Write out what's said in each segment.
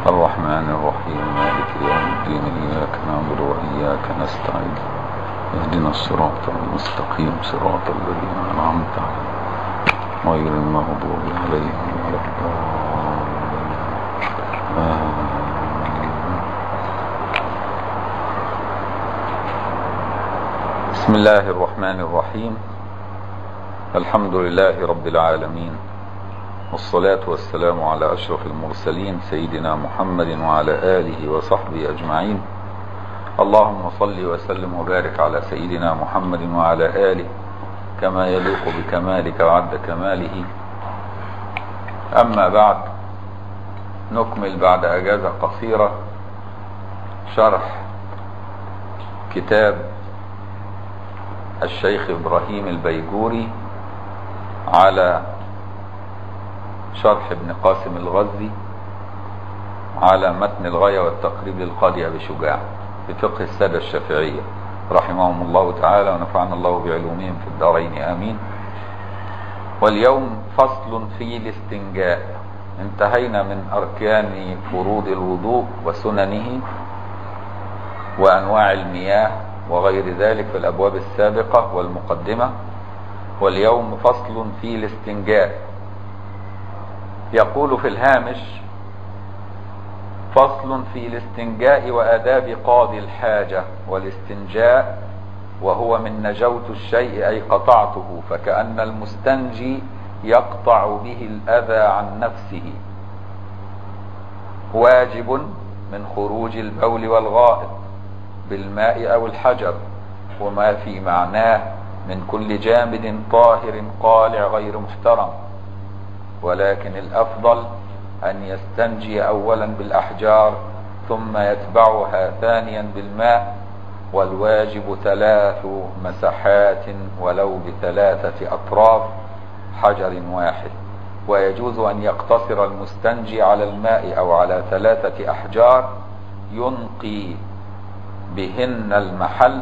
الرحمن الرحيم مالك يوم الدين إياك نعبد وإياك نستعين اهدنا الصراط المستقيم صراط الذين أنعمت عليهم غير المغضوب عليهم ولا الضالين آمين. بسم الله الرحمن الرحيم الحمد لله رب العالمين والصلاة والسلام على أشرف المرسلين سيدنا محمد وعلى آله وصحبه أجمعين اللهم صل وسلم وبارك على سيدنا محمد وعلى آله كما يليق بكمالك وعد كماله أما بعد نكمل بعد أجازة قصيرة شرح كتاب الشيخ إبراهيم البيجوري على شرح ابن قاسم الغزي على متن الغاية والتقريب للقاضي أبي شجاع بفقه السادة الشافعية رحمهم الله تعالى ونفعنا الله بعلومهم في الدارين آمين واليوم فصل في الاستنجاء انتهينا من أركان فروض الوضوء وسننه وأنواع المياه وغير ذلك في الأبواب السابقة والمقدمة واليوم فصل في الاستنجاء يقول في الهامش فصل في الاستنجاء وآداب قاضي الحاجة والاستنجاء وهو من نجوت الشيء أي قطعته فكأن المستنجي يقطع به الأذى عن نفسه واجب من خروج البول والغائط بالماء أو الحجر وما في معناه من كل جامد طاهر قالع غير محترم ولكن الأفضل أن يستنجي أولا بالأحجار ثم يتبعها ثانيا بالماء والواجب ثلاث مسحات ولو بثلاثة أطراف حجر واحد ويجوز أن يقتصر المستنجي على الماء أو على ثلاثة أحجار ينقي بهن المحل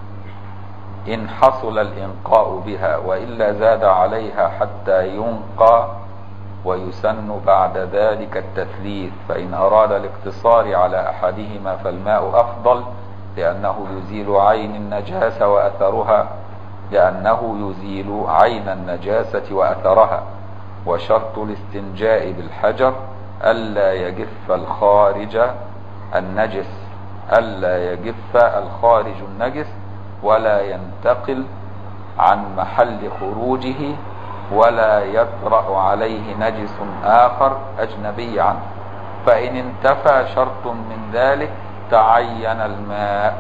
إن حصل الإنقاء بها وإلا زاد عليها حتى ينقى ويسن بعد ذلك التثليث فإن أراد الاقتصار على أحدهما فالماء أفضل لأنه يزيل عين النجاسة وأثرها لأنه يزيل عين النجاسة وأثرها وشرط الاستنجاء بالحجر ألا يجف الخارج النجس ألا يجف الخارج النجس ولا ينتقل عن محل خروجه ولا يطرأ عليه نجس آخر أجنبي عنه فإن انتفى شرط من ذلك تعين الماء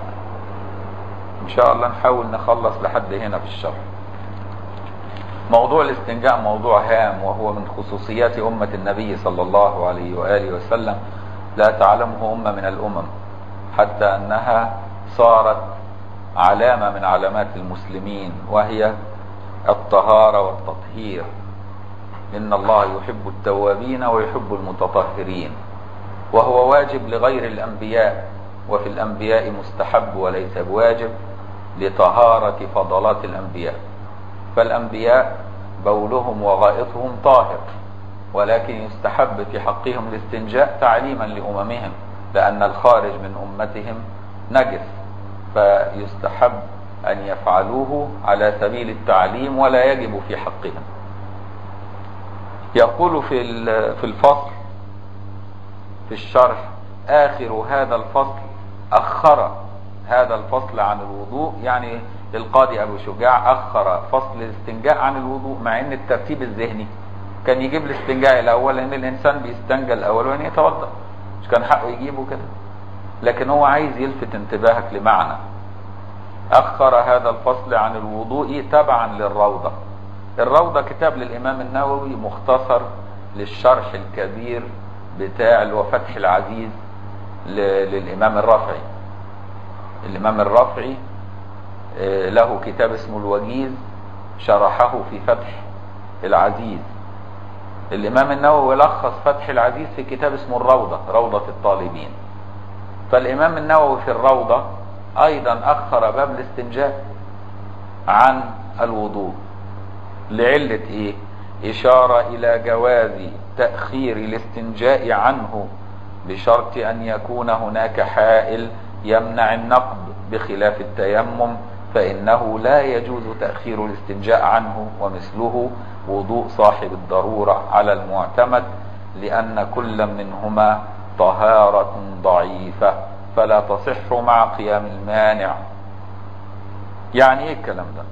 إن شاء الله نحاول نخلص لحد هنا في الشرح موضوع الاستنجاء موضوع هام وهو من خصوصيات أمة النبي صلى الله عليه وآله وسلم لا تعلمه أمة من الأمم حتى أنها صارت علامة من علامات المسلمين وهي الطهارة والتطهير إن الله يحب التوابين ويحب المتطهرين وهو واجب لغير الأنبياء وفي الأنبياء مستحب وليس بواجب لطهارة فضلات الأنبياء فالأنبياء بولهم وغائطهم طاهر ولكن يستحب في حقهم الاستنجاء تعليما لأممهم لأن الخارج من أمتهم نجس فيستحب أن يفعلوه على سبيل التعليم ولا يجب في حقهم يقول في في الفصل في الشرح آخر هذا الفصل أخر هذا الفصل عن الوضوء يعني القاضي أبو شجاع أخر فصل الاستنجاء عن الوضوء مع أن الترتيب الذهني كان يجيب الاستنجاء الأول لأن الإنسان بيستنجى الأول وأن يتوضأ مش كان حقه يجيبه كده لكن هو عايز يلفت انتباهك لمعنى أخر هذا الفصل عن الوضوء تبعا للروضة الروضة كتاب للإمام النووي مختصر للشرح الكبير بتاع الوفتح العزيز للإمام الرافعي الإمام الرافعي له كتاب اسمه الوجيز شرحه في فتح العزيز الإمام النووي لخص فتح العزيز في كتاب اسمه الروضة روضة الطالبين فالإمام النووي في الروضة أيضا أخر باب الاستنجاء عن الوضوء لعلة إيه إشارة إلى جواز تأخير الاستنجاء عنه بشرط أن يكون هناك حائل يمنع النقد بخلاف التيمم فإنه لا يجوز تأخير الاستنجاء عنه ومثله وضوء صاحب الضرورة على المعتمد لأن كل منهما طهارة ضعيفة فلا تصح مع قيام المانع يعني ايه الكلام ده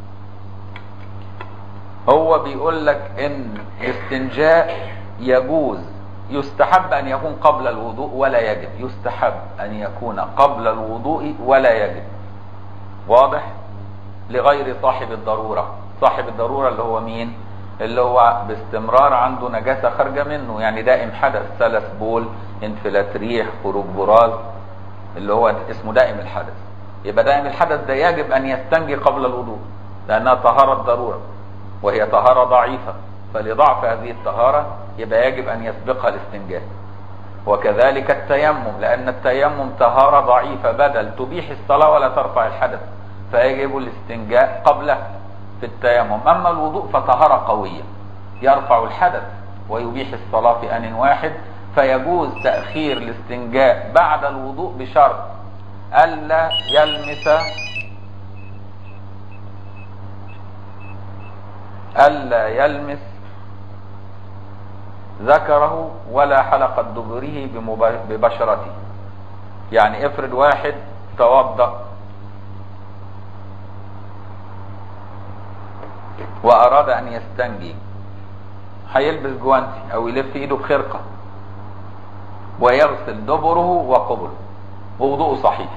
هو بيقول لك ان الاستنجاء يجوز يستحب ان يكون قبل الوضوء ولا يجب يستحب ان يكون قبل الوضوء ولا يجب واضح لغير صاحب الضرورة صاحب الضرورة اللي هو مين اللي هو باستمرار عنده نجاسة خارجة منه يعني دائم حدث سلس بول انفلات ريح خروج براز اللي هو اسمه دائم الحدث يبقى دائم الحدث ده يجب ان يستنجي قبل الوضوء لانها طهارة ضرورة وهي طهارة ضعيفة فلضعف هذه الطهارة يبقى يجب ان يسبقها الاستنجاء وكذلك التيمم لان التيمم طهارة ضعيفة بدل تبيح الصلاة ولا ترفع الحدث فيجب الاستنجاء قبله في التيمم اما الوضوء فطهارة قوية يرفع الحدث ويبيح الصلاة في ان واحد فيجوز تأخير الاستنجاء بعد الوضوء بشرط ألا يلمس ألا يلمس ذكره ولا حلقة دبره ببشرته يعني افرض واحد توضأ وأراد أن يستنجي هيلبس جوانتي أو يلف إيده بخرقة ويغسل دبره وقبله ووضوءه صحيح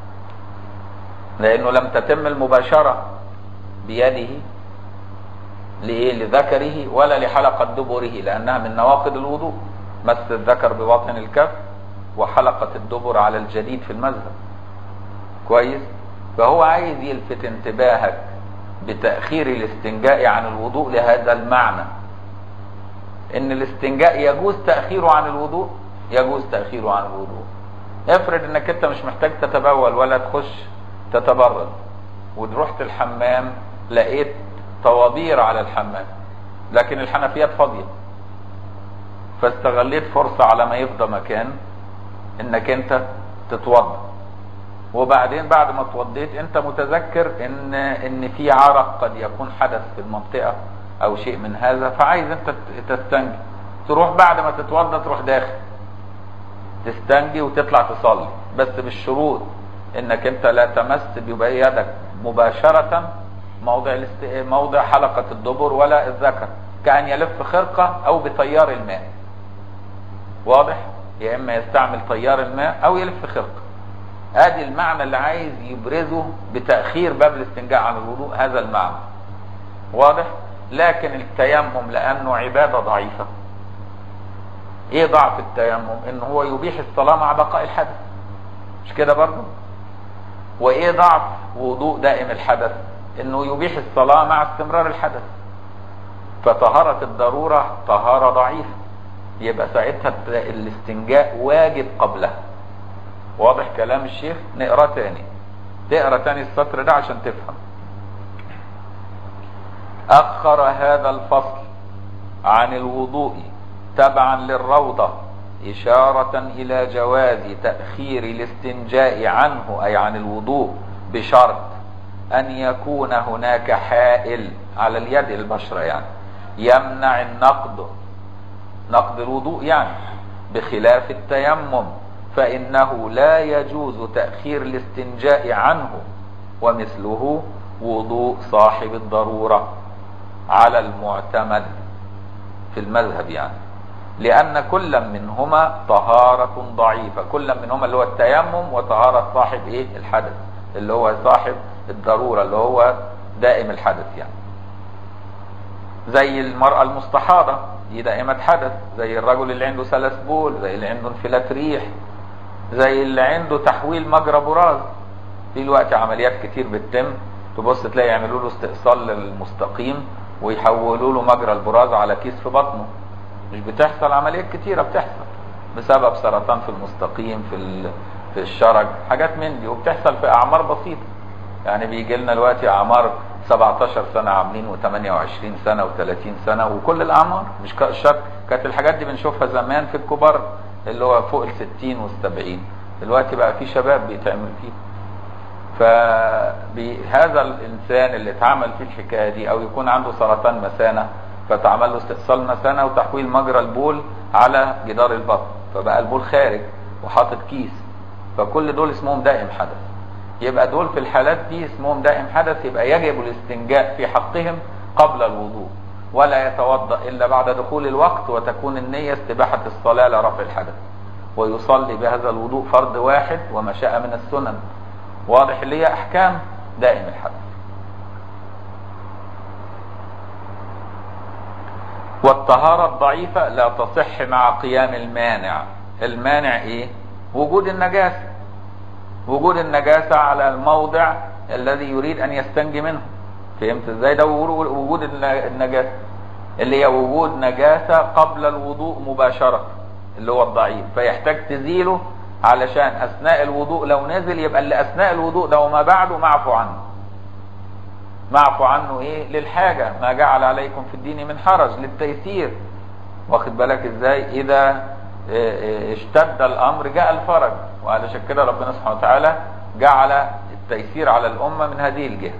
لأنه لم تتم المباشرة بيده لإيه لذكره ولا لحلقة دبره لأنها من نواقض الوضوء مس الذكر بباطن الكف وحلقة الدبر على الجديد في المذهب كويس فهو عايز يلفت انتباهك بتأخير الاستنجاء عن الوضوء لهذا المعنى ان الاستنجاء يجوز تأخيره عن الوضوء يجوز تأخيره عن الوضوء افرض انك انت مش محتاج تتبول ولا تخش تتبرد ورحت الحمام لقيت طوابير على الحمام لكن الحنفيات فاضية فاستغليت فرصة على ما يفضى مكان انك انت تتوضا وبعدين بعد ما اتوضيت انت متذكر ان ان في عرق قد يكون حدث في المنطقة او شيء من هذا فعايز انت تستنجي تروح بعد ما تتوضا تروح داخل تستنجي وتطلع تصلي بس بالشروط انك انت لا تمس بيدك مباشرة موضع الاست... موضع حلقة الدبر ولا الذكر كأن يلف خرقة او بتيار الماء واضح يا اما يستعمل تيار الماء او يلف خرقة ادي المعنى اللي عايز يبرزه بتأخير باب الاستنجاء عن الوضوء هذا المعنى واضح لكن التيمم لانه عبادة ضعيفة ايه ضعف التيمم ان هو يبيح الصلاة مع بقاء الحدث مش كده برضه وايه ضعف وضوء دائم الحدث انه يبيح الصلاة مع استمرار الحدث فطهارة الضرورة طهارة ضعيفة يبقى ساعتها الاستنجاء واجب قبلها واضح كلام الشيخ نقرا تاني تقرا تاني السطر ده عشان تفهم اخر هذا الفصل عن الوضوء تبعا للروضة إشارة إلى جواز تأخير الاستنجاء عنه أي عن الوضوء بشرط أن يكون هناك حائل على اليد البشرة يعني يمنع النقد نقد الوضوء يعني بخلاف التيمم فإنه لا يجوز تأخير الاستنجاء عنه ومثله وضوء صاحب الضرورة على المعتمد في المذهب يعني لأن كل منهما طهارة ضعيفة كل منهما اللي هو التيمم وطهارة صاحب إيه الحدث اللي هو صاحب الضرورة اللي هو دائم الحدث يعني زي المرأة المستحاضة دي دائمة حدث زي الرجل اللي عنده سلس بول زي اللي عنده انفلات ريح زي اللي عنده تحويل مجرى براز في الوقت عمليات كتير بتتم تبص تلاقي يعملوا له استئصال للمستقيم ويحولوا له مجرى البراز على كيس في بطنه مش بتحصل عمليات كتيرة بتحصل بسبب سرطان في المستقيم في في الشرج حاجات من دي وبتحصل في اعمار بسيطة يعني بيجي لنا دلوقتي اعمار 17 سنة عاملين و28 سنة و30 سنة وكل الاعمار مش شرط كانت الحاجات دي بنشوفها زمان في الكبار اللي هو فوق الستين والسبعين دلوقتي بقى في شباب بيتعمل فيه فهذا الانسان اللي اتعمل فيه الحكايه دي او يكون عنده سرطان مثانه فتعمل له استئصال مثانه وتحويل مجرى البول على جدار البطن فبقى البول خارج وحاطط كيس فكل دول اسمهم دائم حدث يبقى دول في الحالات دي اسمهم دائم حدث يبقى يجب الاستنجاء في حقهم قبل الوضوء ولا يتوضا الا بعد دخول الوقت وتكون النيه استباحه الصلاه لرفع الحدث ويصلي بهذا الوضوء فرض واحد وما شاء من السنن واضح اللي هي احكام دائم الحدث والطهارة الضعيفة لا تصح مع قيام المانع المانع ايه وجود النجاسة وجود النجاسة على الموضع الذي يريد ان يستنجي منه فهمت ازاي ده وجود النجاسة اللي هي وجود نجاسة قبل الوضوء مباشرة اللي هو الضعيف فيحتاج تزيله علشان اثناء الوضوء لو نزل يبقى اللي اثناء الوضوء ده وما بعده معفو عنه معفو عنه ايه للحاجة ما جعل عليكم في الدين من حرج للتيسير واخد بالك ازاي اذا اشتد الامر جاء الفرج وعلشان كده ربنا سبحانه وتعالى جعل التيسير على الامة من هذه الجهة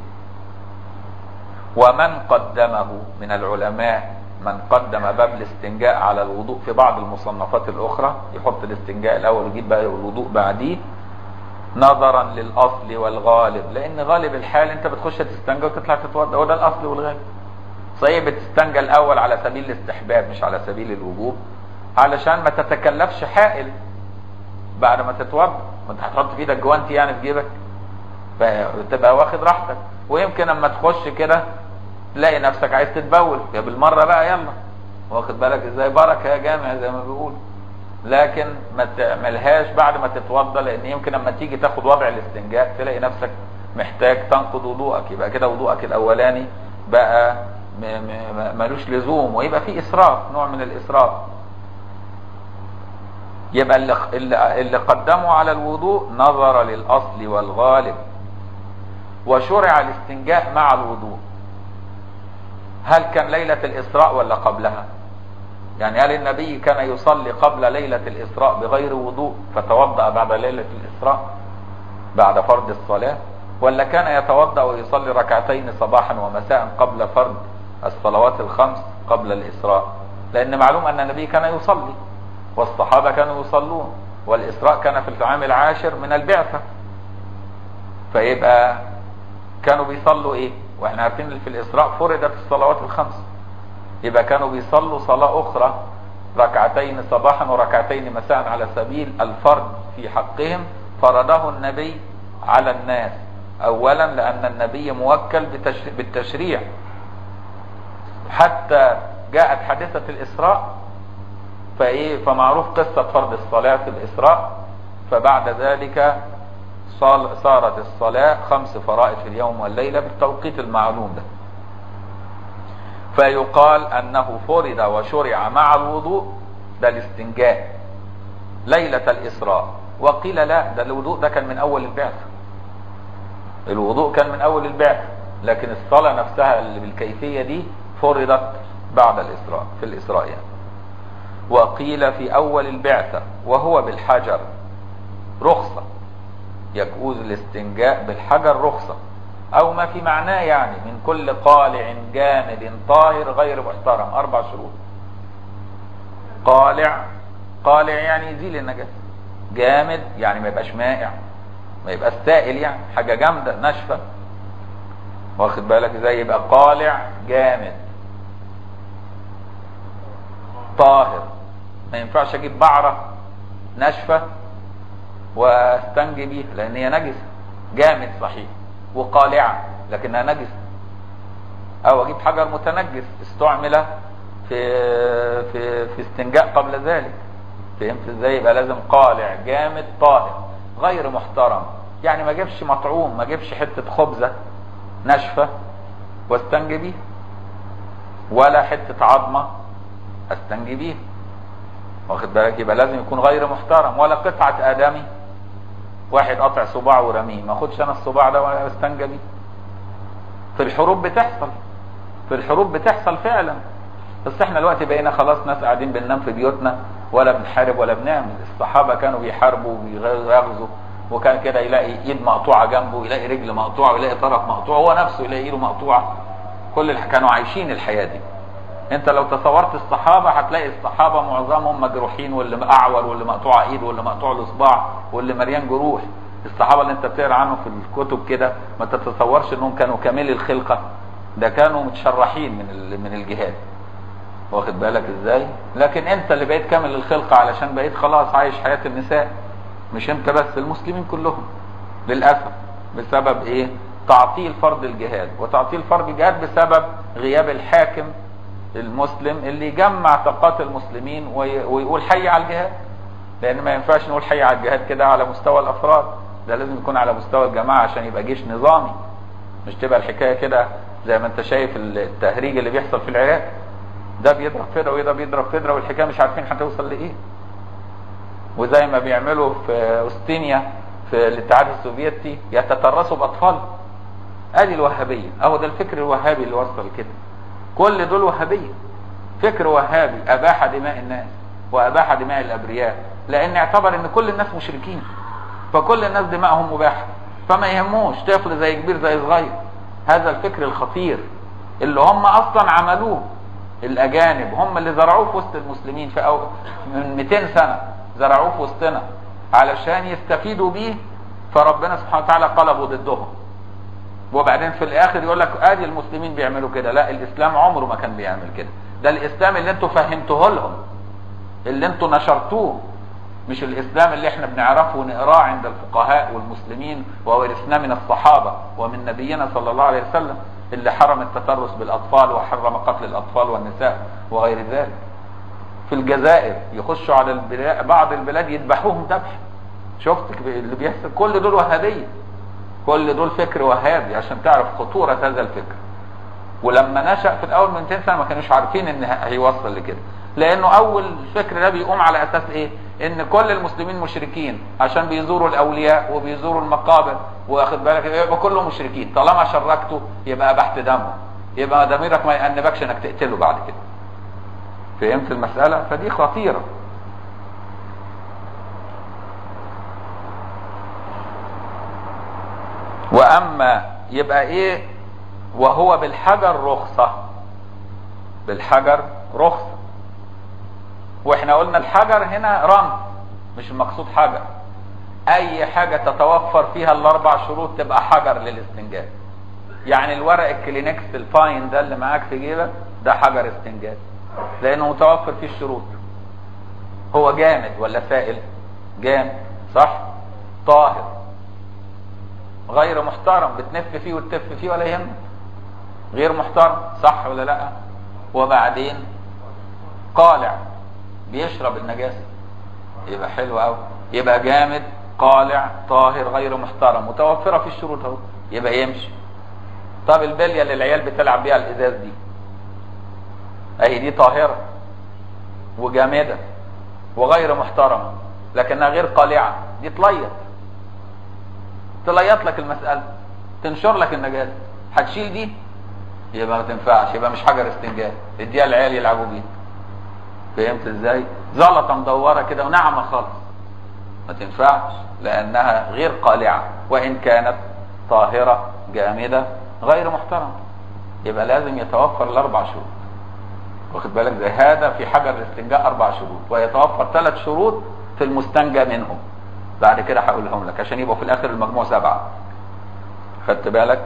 ومن قدمه من العلماء من قدم باب الاستنجاء على الوضوء في بعض المصنفات الاخرى يحط الاستنجاء الاول ويجيب بقى الوضوء بعديه نظرا للاصل والغالب لان غالب الحال انت بتخش تستنجى وتطلع تتوضا وده الاصل والغالب صحيح بتستنجى الاول على سبيل الاستحباب مش على سبيل الوجوب علشان ما تتكلفش حائل بعد ما تتوضا ما انت هتحط في ايدك جوانتي يعني في جيبك فتبقى واخد راحتك ويمكن اما تخش كده تلاقي نفسك عايز تتبول يا بالمره بقى يلا واخد بالك ازاي بركه يا جامع زي ما بيقول لكن ما تعملهاش بعد ما تتوضا لان يمكن لما تيجي تاخد وضع الاستنجاء تلاقي نفسك محتاج تنقض وضوءك يبقى كده وضوءك الاولاني بقى ملوش لزوم ويبقى في اسراف نوع من الاسراف يبقى اللي, اللي قدموا على الوضوء نظر للاصل والغالب وشرع الاستنجاء مع الوضوء هل كان ليلة الإسراء ولا قبلها يعني هل النبي كان يصلي قبل ليلة الإسراء بغير وضوء فتوضأ بعد ليلة الإسراء بعد فرض الصلاة ولا كان يتوضأ ويصلي ركعتين صباحا ومساء قبل فرض الصلوات الخمس قبل الإسراء لأن معلوم أن النبي كان يصلي والصحابة كانوا يصلون والإسراء كان في العام العاشر من البعثة فيبقى كانوا بيصلوا ايه واحنا عارفين في الاسراء فرضت الصلوات الخمس يبقى كانوا بيصلوا صلاة اخرى ركعتين صباحا وركعتين مساء على سبيل الفرض في حقهم فرضه النبي على الناس اولا لان النبي موكل بالتشريع حتى جاءت حادثة الاسراء فايه فمعروف قصة فرض الصلاة في الاسراء فبعد ذلك صارت الصلاة خمس فرائض في اليوم والليلة بالتوقيت المعلوم ده فيقال أنه فرض وشرع مع الوضوء ده الاستنجاء ليلة الإسراء وقيل لا ده الوضوء ده كان من أول البعثة الوضوء كان من أول البعثة لكن الصلاة نفسها اللي بالكيفية دي فرضت بعد الإسراء في الإسراء يعني وقيل في أول البعثة وهو بالحجر رخصة يجوز الاستنجاء بالحجر رخصة او ما في معناه يعني من كل قالع جامد طاهر غير محترم اربع شروط قالع قالع يعني يزيل النجاسة جامد يعني ما يبقاش مائع ما يبقاش سائل يعني حاجة جامدة ناشفة واخد بالك ازاي يبقى قالع جامد طاهر ما ينفعش اجيب بعرة ناشفة واستنجي بيها لان هي نجسه جامد صحيح وقالعه لكنها نجسه او اجيب حجر متنجس استعمل في في في استنجاء قبل ذلك فهمت ازاي يبقى لازم قالع جامد طاهر غير محترم يعني ما جيبش مطعوم ما جيبش حته خبزه ناشفه واستنجي بيها ولا حته عظمه استنجي بيها واخد بالك يبقى لازم يكون غير محترم ولا قطعه ادمي واحد قطع صباع ورميه ما اخدش انا الصباع ده ولا استنجى بيه في الحروب بتحصل في الحروب بتحصل فعلا بس احنا دلوقتي بقينا خلاص ناس قاعدين بننام في بيوتنا ولا بنحارب ولا بنعمل الصحابة كانوا بيحاربوا وبيغزوا وكان كده يلاقي ايد مقطوعة جنبه يلاقي رجل مقطوعة ويلاقي طرف مقطوع هو نفسه يلاقي ايده مقطوعة كل الح... كانوا عايشين الحياة دي انت لو تصورت الصحابة هتلاقي الصحابة معظمهم مجروحين واللي اعور واللي مقطوع ايد واللي مقطوع الاصبع واللي مليان جروح الصحابة اللي انت بتقرا عنه في الكتب كده ما تتصورش انهم كانوا كاملي الخلقة ده كانوا متشرحين من ال... من الجهاد واخد بالك ازاي لكن انت اللي بقيت كامل الخلقة علشان بقيت خلاص عايش حياة النساء مش انت بس المسلمين كلهم للأسف بسبب ايه تعطيل فرض الجهاد وتعطيل فرض الجهاد بسبب غياب الحاكم المسلم اللي يجمع طاقات المسلمين ويقول حي على الجهاد لان ما ينفعش نقول حي على الجهاد كده على مستوى الافراد ده لازم يكون على مستوى الجماعة عشان يبقى جيش نظامي مش تبقى الحكاية كده زي ما انت شايف التهريج اللي بيحصل في العراق ده بيضرب فدرة وده بيضرب فدرة والحكاية مش عارفين هتوصل لايه وزي ما بيعملوا في أستينيا في الاتحاد السوفيتي يتترسوا بأطفال ادي الوهابية اهو ده الفكر الوهابي اللي وصل كده كل دول وهابية فكر وهابي اباح دماء الناس واباح دماء الابرياء لان اعتبر ان كل الناس مشركين فكل الناس دماءهم مباحة فما يهموش طفل زي كبير زي صغير هذا الفكر الخطير اللي هم اصلا عملوه الاجانب هم اللي زرعوه في وسط المسلمين في أو من 200 سنة زرعوه في وسطنا علشان يستفيدوا بيه فربنا سبحانه وتعالى قلبوا ضدهم وبعدين في الاخر يقول لك ادي المسلمين بيعملوا كده لا الاسلام عمره ما كان بيعمل كده ده الاسلام اللي انتوا فهمتوه لهم اللي انتوا نشرتوه مش الاسلام اللي احنا بنعرفه ونقراه عند الفقهاء والمسلمين وورثناه من الصحابة ومن نبينا صلى الله عليه وسلم اللي حرم التترس بالاطفال وحرم قتل الاطفال والنساء وغير ذلك في الجزائر يخشوا على البلاد بعض البلاد يذبحوهم ذبح شفت اللي بيحصل كل دول وهابيه كل دول فكر وهابي عشان تعرف خطورة هذا الفكر ولما نشأ في الأول من 200 سنة ما كانوش عارفين ان هيوصل لكده لأنه أول الفكر ده بيقوم على أساس إيه إن كل المسلمين مشركين عشان بيزوروا الأولياء وبيزوروا المقابر واخد بالك يبقى كله مشركين طالما شركته يبقى أبحت دمه يبقى ضميرك ما يأنبكش إنك تقتله بعد كده فهمت المسألة فدي خطيرة واما يبقى ايه وهو بالحجر رخصة بالحجر رخصة واحنا قلنا الحجر هنا رمز مش المقصود حجر اي حاجة تتوفر فيها الاربع شروط تبقى حجر للاستنجاد يعني الورق الكلينكس الفاين ده اللي معاك في جيبك ده حجر استنجاد لانه متوفر فيه الشروط هو جامد ولا سائل جامد صح طاهر غير محترم بتنف فيه وتتف فيه ولا يهمك غير محترم صح ولا لا وبعدين قالع بيشرب النجاسة يبقى حلو قوي يبقى جامد قالع طاهر غير محترم متوفرة في الشروط اهو يبقى يمشي طب البلية اللي العيال بتلعب بيها الازاز دي اهي دي طاهرة وجامدة وغير محترمة لكنها غير قالعة دي تليط تليط لك المسألة تنشر لك النجاسة هتشيل دي يبقى ما تنفعش يبقى مش حجر استنجاد اديها العيال يلعبوا بيها فهمت ازاي زلطة مدورة كده وناعمة خالص ما تنفعش لانها غير قالعة وان كانت طاهرة جامدة غير محترمة يبقى لازم يتوفر الاربع شروط واخد بالك زي هذا في حجر الاستنجاء اربع شروط ويتوفر ثلاث شروط في المستنجى منهم بعد كده هقولهم لك عشان يبقوا في الاخر المجموع سبعة خدت بالك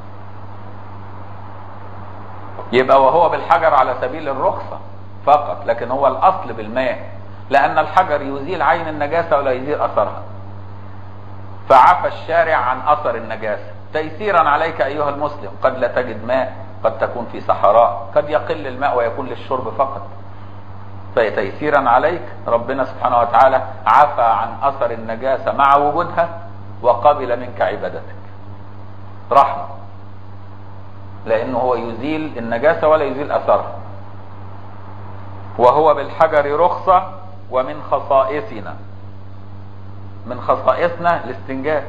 يبقى وهو بالحجر على سبيل الرخصة فقط لكن هو الاصل بالماء لان الحجر يزيل عين النجاسة ولا يزيل اثرها فعفى الشارع عن اثر النجاسة تيسيرا عليك ايها المسلم قد لا تجد ماء قد تكون في صحراء قد يقل الماء ويكون للشرب فقط فتيسيرا عليك ربنا سبحانه وتعالى عفى عن اثر النجاسة مع وجودها وقبل منك عبادتك رحمة لانه هو يزيل النجاسة ولا يزيل اثرها وهو بالحجر رخصة ومن خصائصنا من خصائصنا الاستنجاء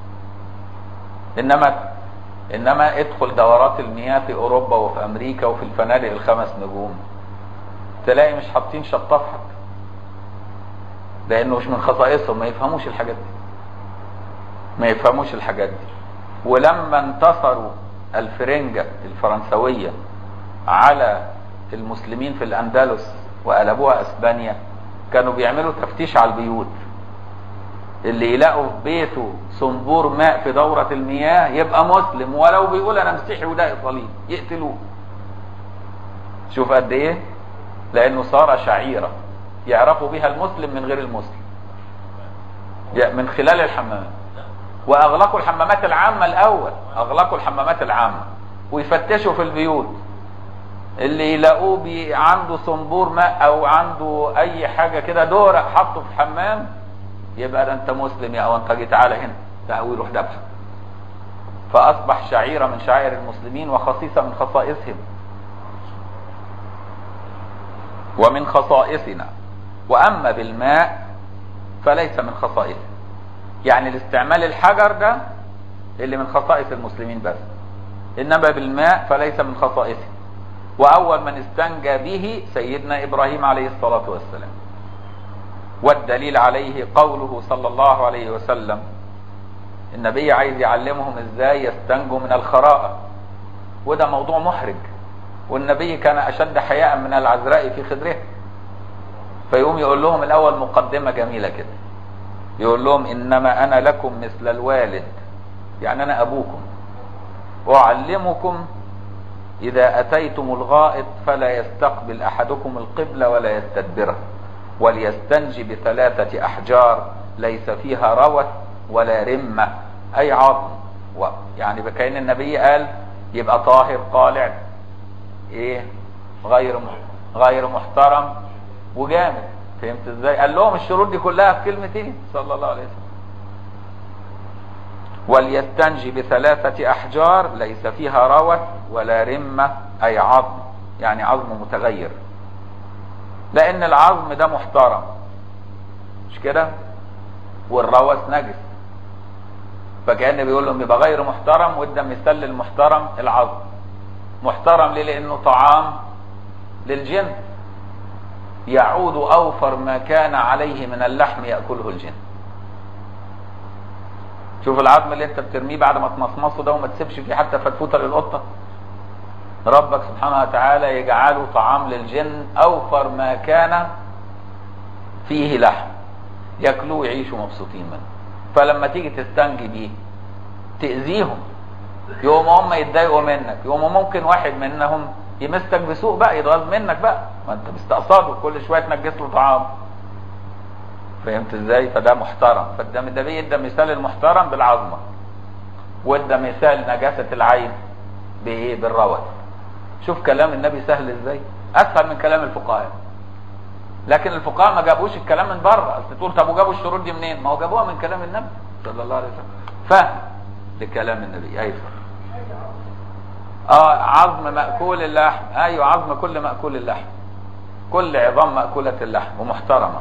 انما انما ادخل دورات المياه في اوروبا وفي امريكا وفي الفنادق الخمس نجوم تلاقي مش حاطين شطاف حتى لانه مش من خصائصهم ما يفهموش الحاجات دي ما يفهموش الحاجات دي ولما انتصروا الفرنجة الفرنسوية على المسلمين في الاندلس وقلبوها اسبانيا كانوا بيعملوا تفتيش على البيوت اللي يلاقوا في بيته صنبور ماء في دورة المياه يبقى مسلم ولو بيقول انا مسيحي وده ايطالي يقتلوه شوف قد ايه لانه صار شعيرة يعرفوا بها المسلم من غير المسلم من خلال الحمامات واغلقوا الحمامات العامة الاول اغلقوا الحمامات العامة ويفتشوا في البيوت اللي يلاقوه بي عنده صنبور ماء او عنده اي حاجة كده دورة حطه في حمام يبقى ده انت مسلم يا اونطجي تعالى هنا تعالى ويروح ذبحك فاصبح شعيرة من شعائر المسلمين وخصيصة من خصائصهم ومن خصائصنا واما بالماء فليس من خصائصه يعني الاستعمال الحجر ده اللي من خصائص المسلمين بس انما بالماء فليس من خصائصه واول من استنجى به سيدنا ابراهيم عليه الصلاة والسلام والدليل عليه قوله صلى الله عليه وسلم النبي عايز يعلمهم ازاي يستنجوا من الخراءة وده موضوع محرج والنبي كان اشد حياء من العذراء في خدره فيقوم يقول لهم الاول مقدمة جميلة كده يقول لهم انما انا لكم مثل الوالد يعني انا ابوكم اعلمكم اذا اتيتم الغائط فلا يستقبل احدكم القبلة ولا يستدبره وليستنجي بثلاثة احجار ليس فيها روث ولا رمة اي عظم يعني بكأن النبي قال يبقى طاهر قالع ايه غير غير محترم وجامد فهمت ازاي قال لهم الشروط دي كلها في كلمتين صلى الله عليه وسلم وليستنجي بثلاثة احجار ليس فيها روث ولا رمة اي عظم يعني عظم متغير لان العظم ده محترم مش كده والروث نجس فكأن بيقول لهم يبقى غير محترم وده مثال للمحترم العظم محترم ليه لانه طعام للجن يعود اوفر ما كان عليه من اللحم يأكله الجن شوف العظم اللي انت بترميه بعد ما تمصمصه ده وما تسيبش فيه حتى فتفوته للقطة ربك سبحانه وتعالى يجعله طعام للجن اوفر ما كان فيه لحم ياكلوه ويعيشوا مبسوطين منه فلما تيجي تستنجي بيه تأذيهم يوم هم يتضايقوا منك يوم ممكن واحد منهم يمسك بسوء بقى يتغاظ منك بقى ما انت مستقصده كل شويه تنجس له طعام فهمت ازاي فده محترم فده ده بيدى مثال المحترم بالعظمه وادى مثال نجاسه العين بايه بالروث شوف كلام النبي سهل ازاي اسهل من كلام الفقهاء لكن الفقهاء ما جابوش الكلام من بره اصل تقول طب وجابوا الشروط دي منين ما هو جابوها من كلام النبي صلى الله عليه وسلم فهم لكلام النبي ايوه اه عظم مأكول اللحم ايوه عظم كل مأكول اللحم كل عظام مأكولة اللحم ومحترمة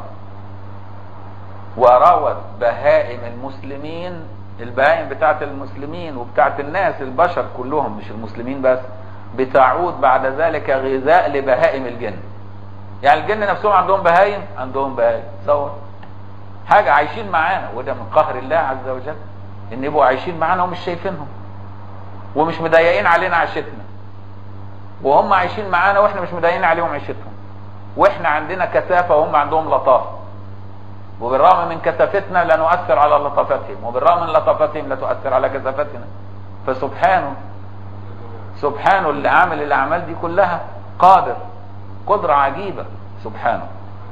وروت بهائم المسلمين البهائم بتاعت المسلمين وبتاعت الناس البشر كلهم مش المسلمين بس بتعود بعد ذلك غذاء لبهائم الجن يعني الجن نفسهم عندهم بهايم عندهم بهايم تصور حاجة عايشين معانا وده من قهر الله عز وجل ان يبقوا عايشين معانا ومش شايفينهم ومش مضايقين علينا عيشتنا وهم عايشين معانا واحنا مش مضايقين عليهم عيشتهم واحنا عندنا كثافة وهم عندهم لطافة وبالرغم من كثافتنا لا نؤثر على لطافتهم وبالرغم من لطافتهم لا تؤثر على كثافتنا فسبحانه سبحانه اللي عامل الاعمال دي كلها قادر قدرة عجيبة سبحانه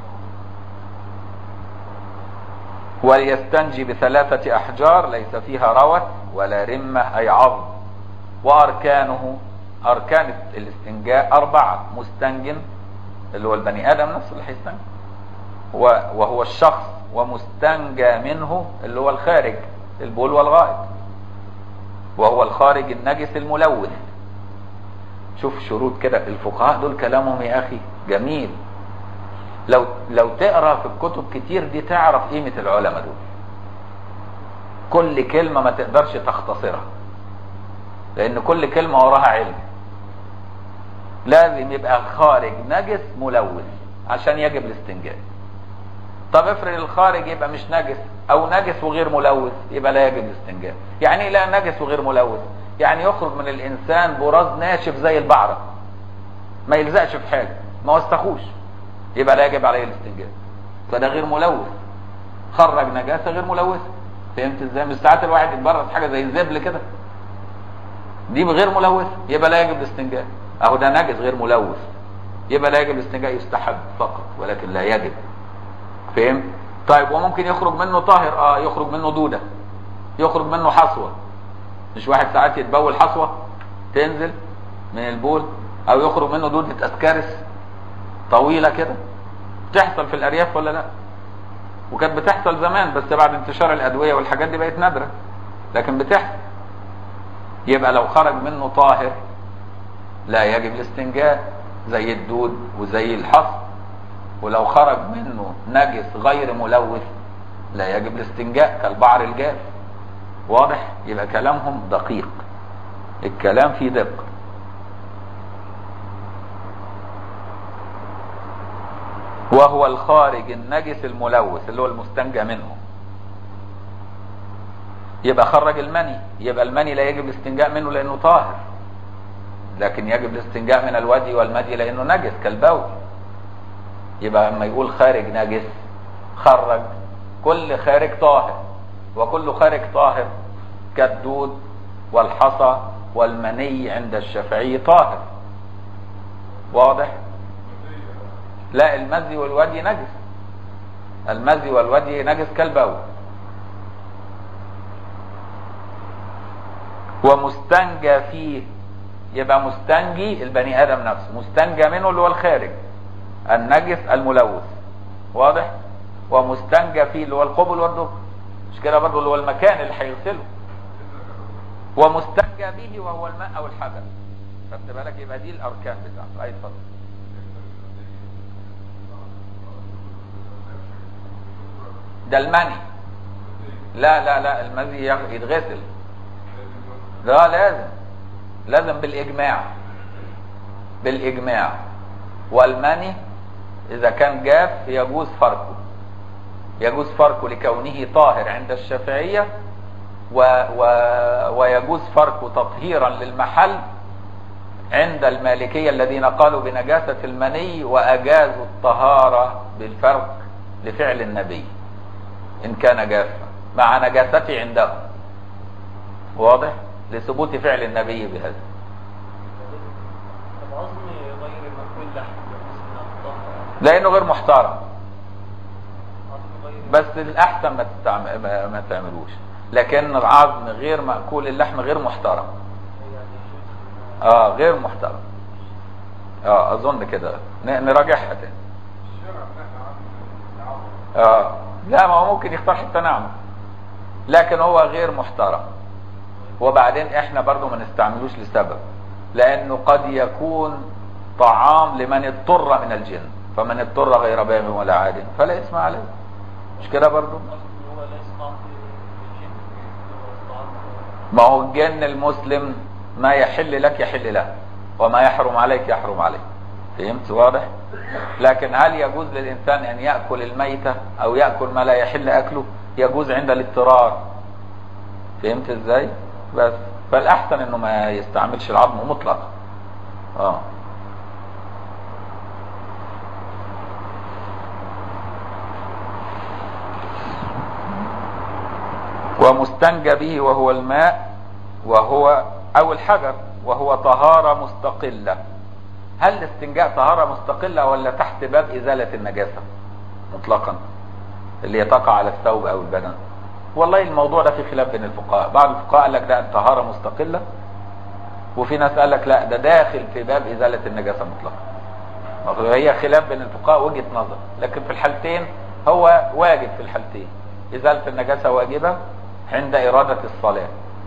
وليستنجي بثلاثة احجار ليس فيها روث ولا رمة اي عظم واركانه اركان الاستنجاء اربعة مستنجن اللي هو البني ادم نفسه اللي هيستنجي وهو الشخص ومستنجى منه اللي هو الخارج البول والغائط وهو الخارج النجس الملوث شوف شروط كده الفقهاء دول كلامهم يا اخي جميل لو لو تقرا في الكتب كتير دي تعرف قيمه العلماء دول كل كلمه ما تقدرش تختصرها لان كل كلمه وراها علم لازم يبقى الخارج نجس ملوث عشان يجب الاستنجاء طب افرض الخارج يبقى مش نجس او نجس وغير ملوث يبقى لا يجب الاستنجاء يعني ايه لا نجس وغير ملوث يعني يخرج من الانسان براز ناشف زي البعرة ما يلزقش في حاجة ما وسخوش يبقى لا يجب عليه الاستنجاء فده غير ملوث خرج نجاسة غير ملوثة فهمت ازاي مش ساعات الواحد يتبرز حاجة زي الزبل كده دي غير ملوثة يبقى لا يجب الاستنجاء اهو ده نجس غير ملوث يبقى لا يجب الاستنجاء يستحب فقط ولكن لا يجب فهم طيب وممكن يخرج منه طاهر اه يخرج منه دودة يخرج منه حصوة مش واحد ساعات يتبول حصوة تنزل من البول او يخرج منه دودة اسكارس طويلة كده بتحصل في الارياف ولا لا وكانت بتحصل زمان بس بعد انتشار الادوية والحاجات دي بقت نادرة لكن بتحصل يبقى لو خرج منه طاهر لا يجب الاستنجاء زي الدود وزي الحص ولو خرج منه نجس غير ملوث لا يجب الاستنجاء كالبعر الجاف واضح يبقى كلامهم دقيق الكلام فيه دقة وهو الخارج النجس الملوث اللي هو المستنجى منه يبقى خرج المني يبقى المني لا يجب الاستنجاء منه لانه طاهر لكن يجب الاستنجاء من الودي والمدي لانه نجس كالبول يبقى اما يقول خارج نجس خرج كل خارج طاهر وكل خارج طاهر كالدود والحصى والمني عند الشافعي طاهر واضح لا المزي والودي نجس المزي والودي نجس كالبول ومستنجى فيه يبقى مستنجي البني ادم نفسه مستنجى منه اللي هو الخارج النجس الملوث واضح ومستنجى فيه اللي هو القبل والدبر مش كده برضه اللي هو المكان اللي هيغسله ومستنجى به وهو الماء او الحجر خدت بالك يبقى دي الاركان بتاعته اي اتفضل ده المني لا لا لا المذي يتغسل لا لازم لازم بالاجماع بالاجماع والمني اذا كان جاف يجوز فرقه يجوز فرقه لكونه طاهر عند الشافعية و و ويجوز فرقه تطهيرا للمحل عند المالكية الذين قالوا بنجاسة المني وأجازوا الطهارة بالفرق لفعل النبي إن كان جافا مع نجاسته عندهم واضح لثبوت فعل النبي بهذا طب عظمي غير مأكول لحم لأنه غير محترم عظم غير بس الأحسن ما, تستعم... ما ما تعملوش لكن العظم غير مأكول اللحم غير محترم يعني يجوز اه غير محترم اه اظن كده ن- نراجعها تاني اه لا ما هو ممكن يختار حته ناعمه لكن هو غير محترم وبعدين احنا برضو ما نستعملوش لسبب لانه قد يكون طعام لمن اضطر من الجن فمن اضطر غير باغ ولا عاد فلا اسم عليه مش كده برضو أصل هو لا يسمع في الجن هو طعام ما هو الجن المسلم ما يحل لك يحل له وما يحرم عليك يحرم عليك فهمت واضح لكن هل يجوز للإنسان أن يأكل الميتة أو يأكل ما لا يحل أكله يجوز عند الاضطرار فهمت ازاي بس فالأحسن أنه ما يستعملش العظم مطلقا اه ومستنجى به وهو الماء وهو او الحجر وهو طهارة مستقلة هل الاستنجاء طهارة مستقلة ولا تحت باب ازالة النجاسة مطلقا اللي هي تقع على الثوب او البدن والله الموضوع ده في خلاف بين الفقهاء بعض الفقهاء قال لك ده طهارة مستقلة وفي ناس قال لك لا ده داخل في باب ازالة النجاسة مطلقا هي خلاف بين الفقهاء وجهة نظر لكن في الحالتين هو واجب في الحالتين ازالة النجاسة واجبة عند إرادة الصلاة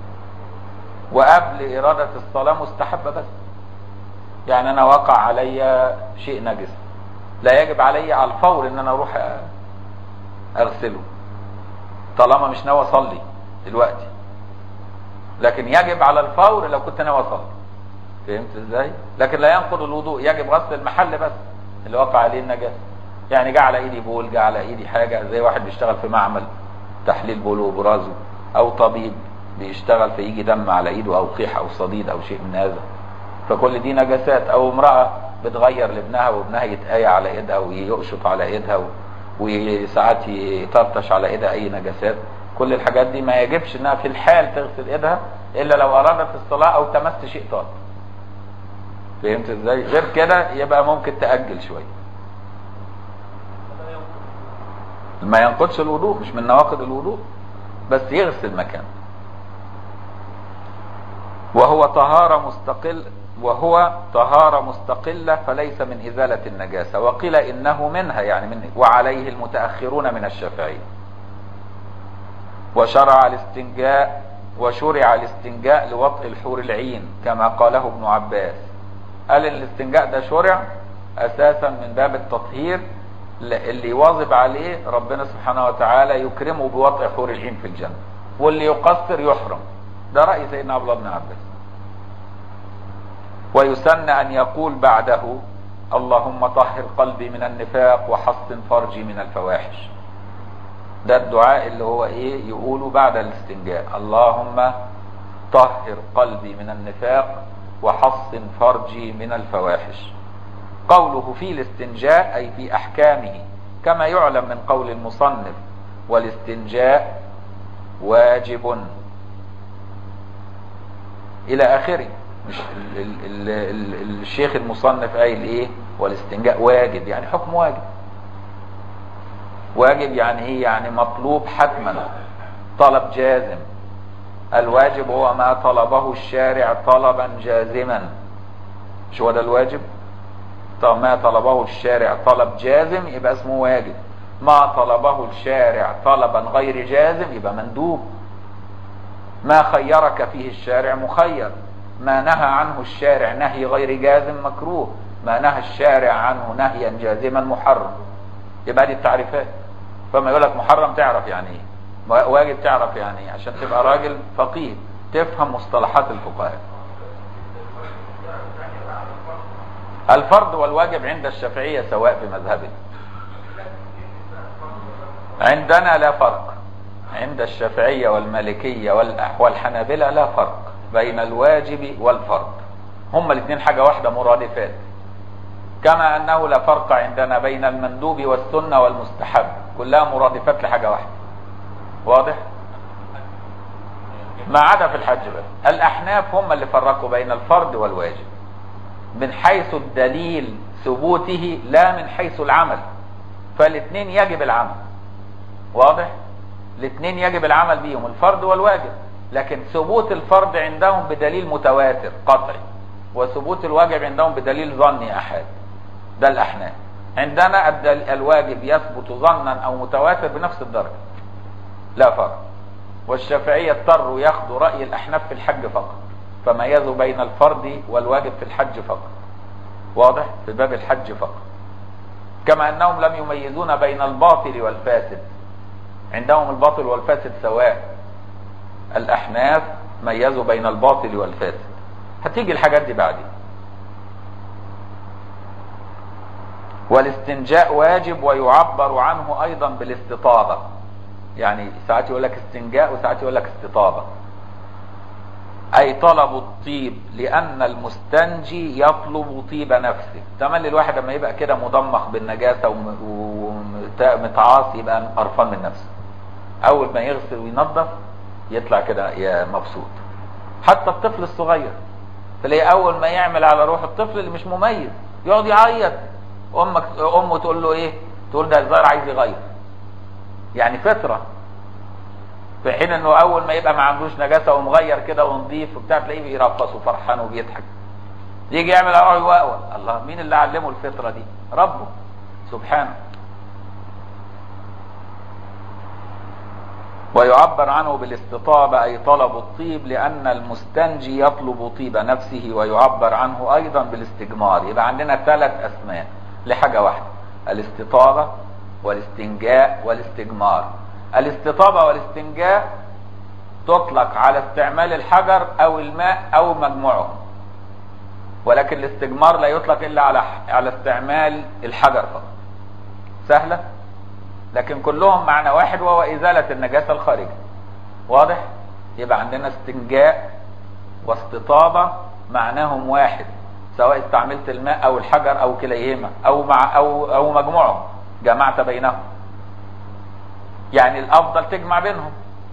وقبل إرادة الصلاة مستحبة بس يعني أنا وقع علي شيء نجس لا يجب علي على الفور إن أنا أروح أغسله طالما مش ناوي أصلي دلوقتي لكن يجب على الفور لو كنت ناوي أصلي فهمت إزاي؟ لكن لا ينقض الوضوء يجب غسل المحل بس اللي وقع عليه النجاسة يعني جه على ايدي بول جه على ايدي حاجه زي واحد بيشتغل في معمل تحليل بول وبرازه او طبيب بيشتغل فيجي دم على ايده او قيح او صديد او شيء من هذا فكل دي نجاسات او امراه بتغير لابنها وابنها يتقايا على ايدها ويقشط على ايدها و- وساعات يطرطش على ايدها اي نجاسات كل الحاجات دي ما يجبش انها في الحال تغسل ايدها الا لو ارادت الصلاه او تمس شيء طاهر فهمت ازاي غير كده يبقى ممكن تاجل شويه فلا ينقض ما ينقضش الوضوء مش من نواقض الوضوء بس يغسل مكانه وهو طهارة مستقل وهو طهارة مستقلة فليس من إزالة النجاسة وقيل إنه منها يعني من وعليه المتأخرون من الشافعية وشرع الاستنجاء وشرع الاستنجاء لوطء الحور العين كما قاله ابن عباس قال الاستنجاء ده شرع أساسا من باب التطهير اللي يواظب عليه ربنا سبحانه وتعالى يكرمه بوطء حور العين في الجنة واللي يقصر يحرم ده رأي سيدنا عبد الله بن عباس ويسن أن يقول بعده اللهم طهر قلبي من النفاق وحصن فرجي من الفواحش ده الدعاء اللي هو ايه يقوله بعد الاستنجاء اللهم طهر قلبي من النفاق وحصن فرجي من الفواحش قوله في الاستنجاء أي في أحكامه كما يعلم من قول المصنف والاستنجاء واجب إلى آخره مش ال ال ال ال الشيخ المصنف قايل إيه والاستنجاء واجب يعني حكم واجب واجب يعني إيه يعني مطلوب حتما طلب جازم الواجب هو ما طلبه الشارع طلبا جازما مش هو ده الواجب طب ما طلبه الشارع طلب جازم يبقى اسمه واجب ما طلبه الشارع طلبا غير جازم يبقى مندوب ما خيرك فيه الشارع مخير ما نهى عنه الشارع نهي غير جازم مكروه ما نهى الشارع عنه نهيا جازما محرم يبقى دي التعريفات فما يقول لك محرم تعرف يعني ايه واجب تعرف يعني ايه عشان تبقى راجل فقيه تفهم مصطلحات الفقهاء الفرض والواجب عند الشافعية سواء في مذهبنا عندنا لا فرق عند الشافعية والمالكية والأح- والحنابلة لا فرق بين الواجب والفرض هما الاثنين حاجة واحدة مرادفات كما أنه لا فرق عندنا بين المندوب والسنة والمستحب كلها مرادفات لحاجة واحدة واضح؟ ما عدا في الحج بس الأحناف هم اللي فرقوا بين الفرض والواجب من حيث الدليل ثبوته لا من حيث العمل فالاثنين يجب العمل واضح الاثنين يجب العمل بيهم الفرض والواجب لكن ثبوت الفرض عندهم بدليل متواتر قطعي وثبوت الواجب عندهم بدليل ظني احاد ده الاحناف عندنا الدل- الواجب يثبت ظنا او متواتر بنفس الدرجه لا فرق والشافعيه اضطروا ياخدوا راي الاحناف في الحج فقط فميزوا بين الفرض والواجب في الحج فقط واضح في باب الحج فقط كما انهم لم يميزون بين الباطل والفاسد عندهم الباطل والفاسد سواء الاحناف ميزوا بين الباطل والفاسد هتيجي الحاجات دي بعدين والاستنجاء واجب ويعبر عنه ايضا بالاستطابه يعني ساعات يقول لك استنجاء وساعات يقول لك استطابه اي طلب الطيب لان المستنجي يطلب طيب نفسه تملي الواحد لما يبقى كده مضمخ بالنجاسه ومتعاصي يبقى قرفان من نفسه اول ما يغسل وينظف يطلع كده يا مبسوط حتى الطفل الصغير تلاقيه اول ما يعمل على روح الطفل اللي مش مميز يقعد يعيط امك امه تقول له ايه تقول ده الظاهر عايز يغير يعني فطره في حين انه اول ما يبقى ما عندوش نجاسه ومغير كده ونظيف وبتاع تلاقيه بيرفص وفرحان وبيضحك يجي يعمل اهو يوقوى الله مين اللي علمه الفطره دي ربه سبحانه ويعبر عنه بالاستطابة أي طلب الطيب لأن المستنجي يطلب طيب نفسه ويعبر عنه أيضا بالاستجمار يبقى عندنا ثلاث أسماء لحاجة واحدة الاستطابة والاستنجاء والاستجمار الاستطابة والاستنجاء تطلق على استعمال الحجر أو الماء أو مجموعهم ولكن الاستجمار لا يطلق إلا على على استعمال الحجر فقط سهلة لكن كلهم معنى واحد وهو إزالة النجاسة الخارجة واضح يبقى عندنا استنجاء واستطابة معناهم واحد سواء استعملت الماء او الحجر او كليهما او مع او او مجموعهم جمعت بينهم يعني الافضل تجمع بينهم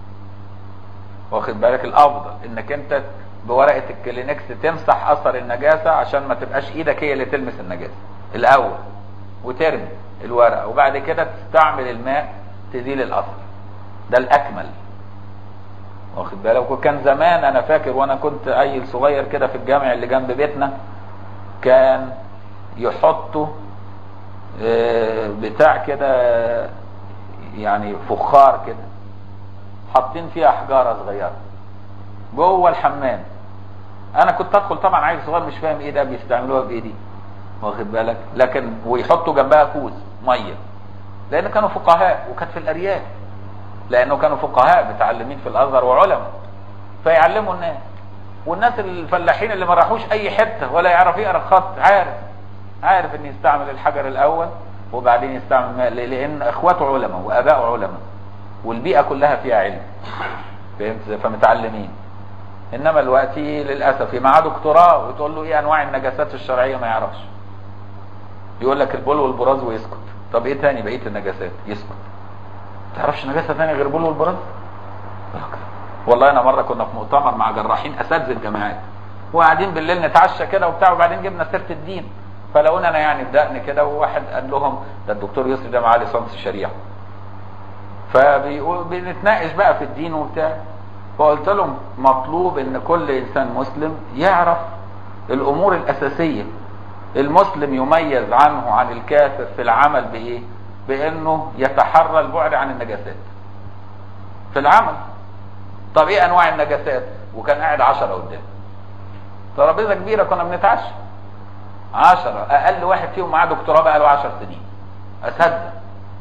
واخد بالك الافضل انك انت بورقه الكلينكس تمسح اثر النجاسه عشان ما تبقاش ايدك هي اللي تلمس النجاسه الاول وترمي الورقه وبعد كده تستعمل الماء تزيل الاثر ده الاكمل واخد بالك وكان زمان انا فاكر وانا كنت عيل صغير كده في الجامع اللي جنب بيتنا كان يحطوا آه، بتاع كده يعني فخار كده حاطين فيها حجاره صغيره جوه الحمام انا كنت ادخل طبعا عيل صغير مش فاهم ايه ده بيستعملوها بايه دي واخد بالك لكن ويحطوا جنبها كوز ميه لان كانوا فقهاء وكانت في الارياف لانه كانوا فقهاء متعلمين في الازهر وعلماء فيعلموا الناس والناس الفلاحين اللي ما راحوش اي حته ولا يعرف يقرا خط عارف عارف ان يستعمل الحجر الاول وبعدين يستعمل ماء ليه؟ لان اخواته علماء واباؤه علماء والبيئه كلها فيها علم فهمت فمتعلمين انما دلوقتي للاسف معاه دكتوراه وتقول له ايه انواع النجاسات الشرعيه ما يعرفش يقول لك البول والبراز ويسكت طب ايه تاني بقيه النجاسات يسكت تعرفش نجاسه ثانيه غير البول والبراز والله انا مره كنا في مؤتمر مع جراحين اساتذه الجامعات وقاعدين بالليل نتعشى كده وبتاع وبعدين جبنا سيره الدين فلقونا انا يعني بدقن كده وواحد قال لهم ده الدكتور يسري ده معاه ليسانس شريعه فبيقول بنتناقش بقى في الدين وبتاع فقلت لهم مطلوب ان كل انسان مسلم يعرف الامور الاساسيه المسلم يميز عنه عن الكافر في العمل بايه بانه يتحرى البعد عن النجاسات في العمل طب ايه انواع النجاسات وكان قاعد عشرة قدام ترابيزه كبيره كنا بنتعشى عشرة اقل واحد فيهم معاه دكتوراه بقى له 10 سنين اصدق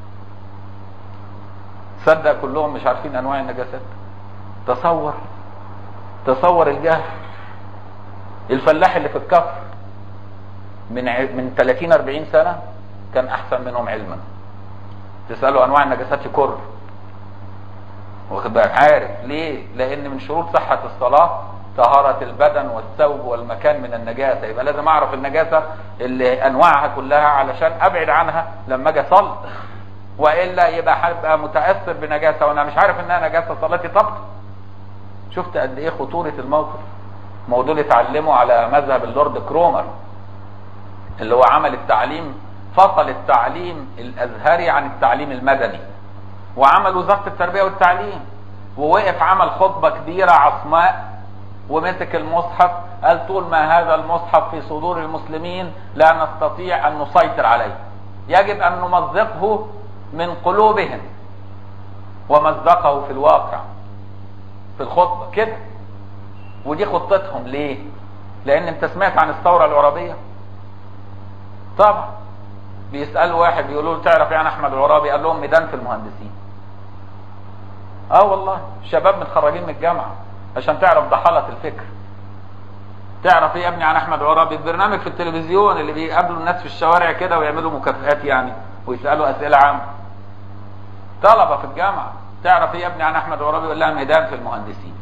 صدق كلهم مش عارفين انواع النجاسات تصور تصور الجهل الفلاح اللي في الكفر من ع... من 30 40 سنه كان احسن منهم علما تساله انواع النجاسات يكر واخد بالك عارف ليه لان من شروط صحه الصلاه طهارة البدن والثوب والمكان من النجاسة يبقى لازم اعرف النجاسة اللي انواعها كلها علشان ابعد عنها لما اجي اصلي والا يبقى هبقى متاثر بنجاسه وانا مش عارف انها نجاسه صلاتي تبطل شفت قد ايه خطوره الموقف ما هو دول اتعلموا على مذهب اللورد كرومر اللي هو عمل التعليم فصل التعليم الازهري عن التعليم المدني وعمل وزاره التربيه والتعليم ووقف عمل خطبه كبيره عصماء ومسك المصحف قال طول ما هذا المصحف في صدور المسلمين لا نستطيع ان نسيطر عليه يجب ان نمزقه من قلوبهم ومزقه في الواقع في الخطبه كده ودي خطتهم ليه لان انت سمعت عن الثوره العربيه طبعا بيسالوا واحد بيقولوا له تعرف يعني احمد العرابي قال لهم ميدان في المهندسين اه والله شباب متخرجين من الجامعه عشان تعرف ضحاله الفكر تعرف ايه يا ابني عن احمد عرابي برنامج في التلفزيون اللي بيقابلوا الناس في الشوارع كده ويعملوا مكافئات يعني ويسالوا اسئله عامه طلبه في الجامعه تعرف ايه يا ابني عن احمد عرابي يقول لها ميدان في المهندسين